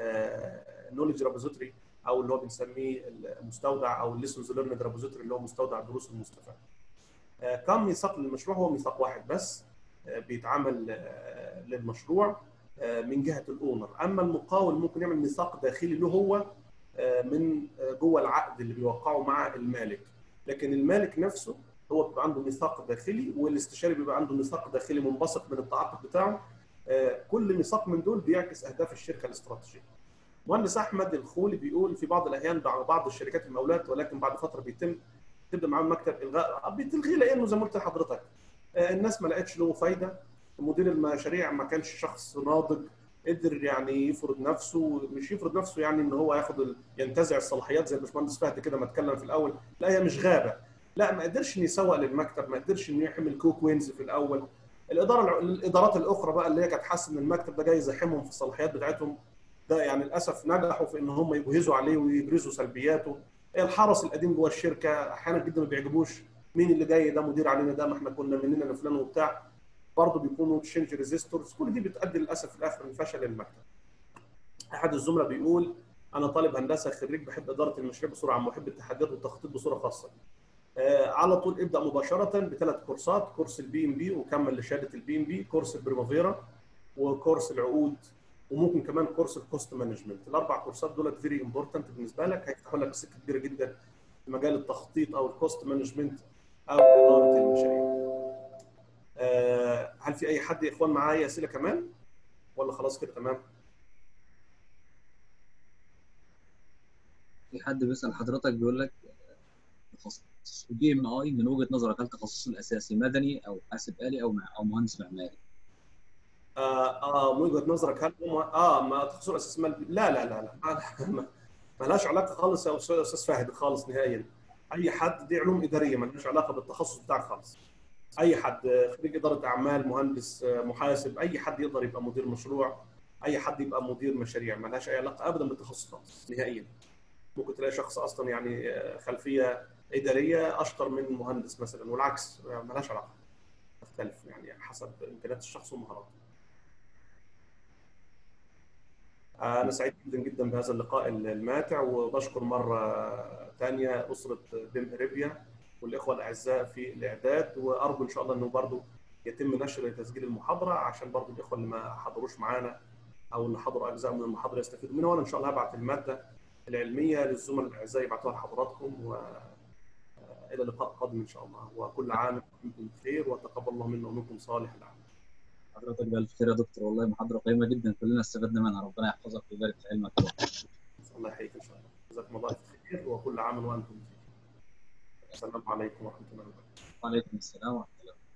نولج رابوزيتوري او اللي هو بنسميه المستودع او الليسونز ليرند رابوزيتوري اللي هو مستودع الدروس المستفاده. كم ميثاق للمشروع هو ميثاق واحد بس بيتعمل للمشروع من جهه الاونر اما المقاول ممكن يعمل ميثاق داخلي له هو من جوه العقد اللي بيوقعه مع المالك لكن المالك نفسه هو بيبقى عنده ميثاق داخلي والاستشاري بيبقى عنده ميثاق داخلي منبثق من التعاقد بتاعه كل ميثاق من دول بيعكس اهداف الشركه الاستراتيجيه مهندس احمد الخولي بيقول في بعض الاحيان بعض الشركات المقاولات ولكن بعد فتره بيتم تبدا معاهم مكتب الغاء بتلغيه لانه زي ما قلت لحضرتك الناس ما لقتش له فايده مدير المشاريع ما كانش شخص ناضج قدر يعني يفرض نفسه مش يفرض نفسه يعني ان هو ياخد ال... ينتزع الصلاحيات زي الباشمهندس فهد كده ما اتكلم في الاول لا هي مش غابه لا ما قدرش انه يسوق للمكتب ما قدرش انه يحمل كوك وينز في الاول الاداره الادارات الاخرى بقى اللي هي كانت حاسه ان المكتب ده جاي يزاحمهم في الصلاحيات بتاعتهم ده يعني للاسف نجحوا في ان هم يجهزوا عليه ويبرزوا سلبياته الحرس القديم جوه الشركه احيانا جدا ما بيعجبوش مين اللي جاي ده مدير علينا ده ما احنا كنا مننا لفلان وبتاع برضه بيكونوا تشينج ريزيستورز كل دي بتؤدي للاسف في الاخر لفشل المكتب. احد الزملاء بيقول انا طالب هندسه خريج بحب اداره المشاريع بصوره عامه وبحب التحديات والتخطيط بصوره خاصه. آه على طول ابدا مباشره بثلاث كورسات كورس البي ام بي وكمل لشهاده البي ام بي كورس البريمافيرا وكورس العقود وممكن كمان كورس الكوست مانجمنت الاربع كورسات دول فيري امبورتنت بالنسبه لك هيفتحوا لك سكه كبيره جدا في مجال التخطيط او الكوست مانجمنت او اداره المشاريع. آه هل في اي حد يا اخوان معايا اسئله كمان ولا خلاص كده تمام في حد بيسال حضرتك بيقول لك تخصص البي ام اي من وجهه نظرك هل تخصصه الاساسي مدني او حاسب آلي او او مهندس معماري؟ اه اه من وجهه نظرك هل هم اه ما تخصصه الاساسي مال... لا لا لا لا ما لهاش علاقه خالص يا استاذ فهد خالص نهائيا اي حد دي علوم اداريه ما لهاش علاقه بالتخصص بتاعك خالص اي حد خريج اداره اعمال مهندس محاسب اي حد يقدر يبقى مدير مشروع اي حد يبقى مدير مشاريع ما لهاش اي علاقه ابدا بالتخصص خالص نهائيا ممكن تلاقي شخص اصلا يعني خلفيه اداريه اشطر من مهندس مثلا والعكس ما لهاش علاقه تختلف يعني حسب امكانيات الشخص ومهاراته انا سعيد جدا جدا بهذا اللقاء الماتع وبشكر مره ثانيه اسره بيم اريبيا والاخوه الاعزاء في الاعداد وارجو ان شاء الله انه برضه يتم نشر تسجيل المحاضره عشان برضه الاخوه اللي ما حضروش معانا او اللي حضروا اجزاء من المحاضره يستفيدوا منها وانا ان شاء الله هبعت الماده العلميه للزملاء الاعزاء يبعتوها لحضراتكم و الى لقاء قادم ان شاء الله وكل عام وانتم بخير وتقبل الله منا ومنكم صالح العمل. حضرتك بالف خير يا دكتور والله محاضره قيمه جدا كلنا استفدنا منها ربنا يحفظك ويبارك في علمك الله يحييك ان شاء الله جزاكم الله خير بخير وكل عام وانتم بخير السلام عليكم ورحمه الله وبركاته وعليكم السلام ورحمه الله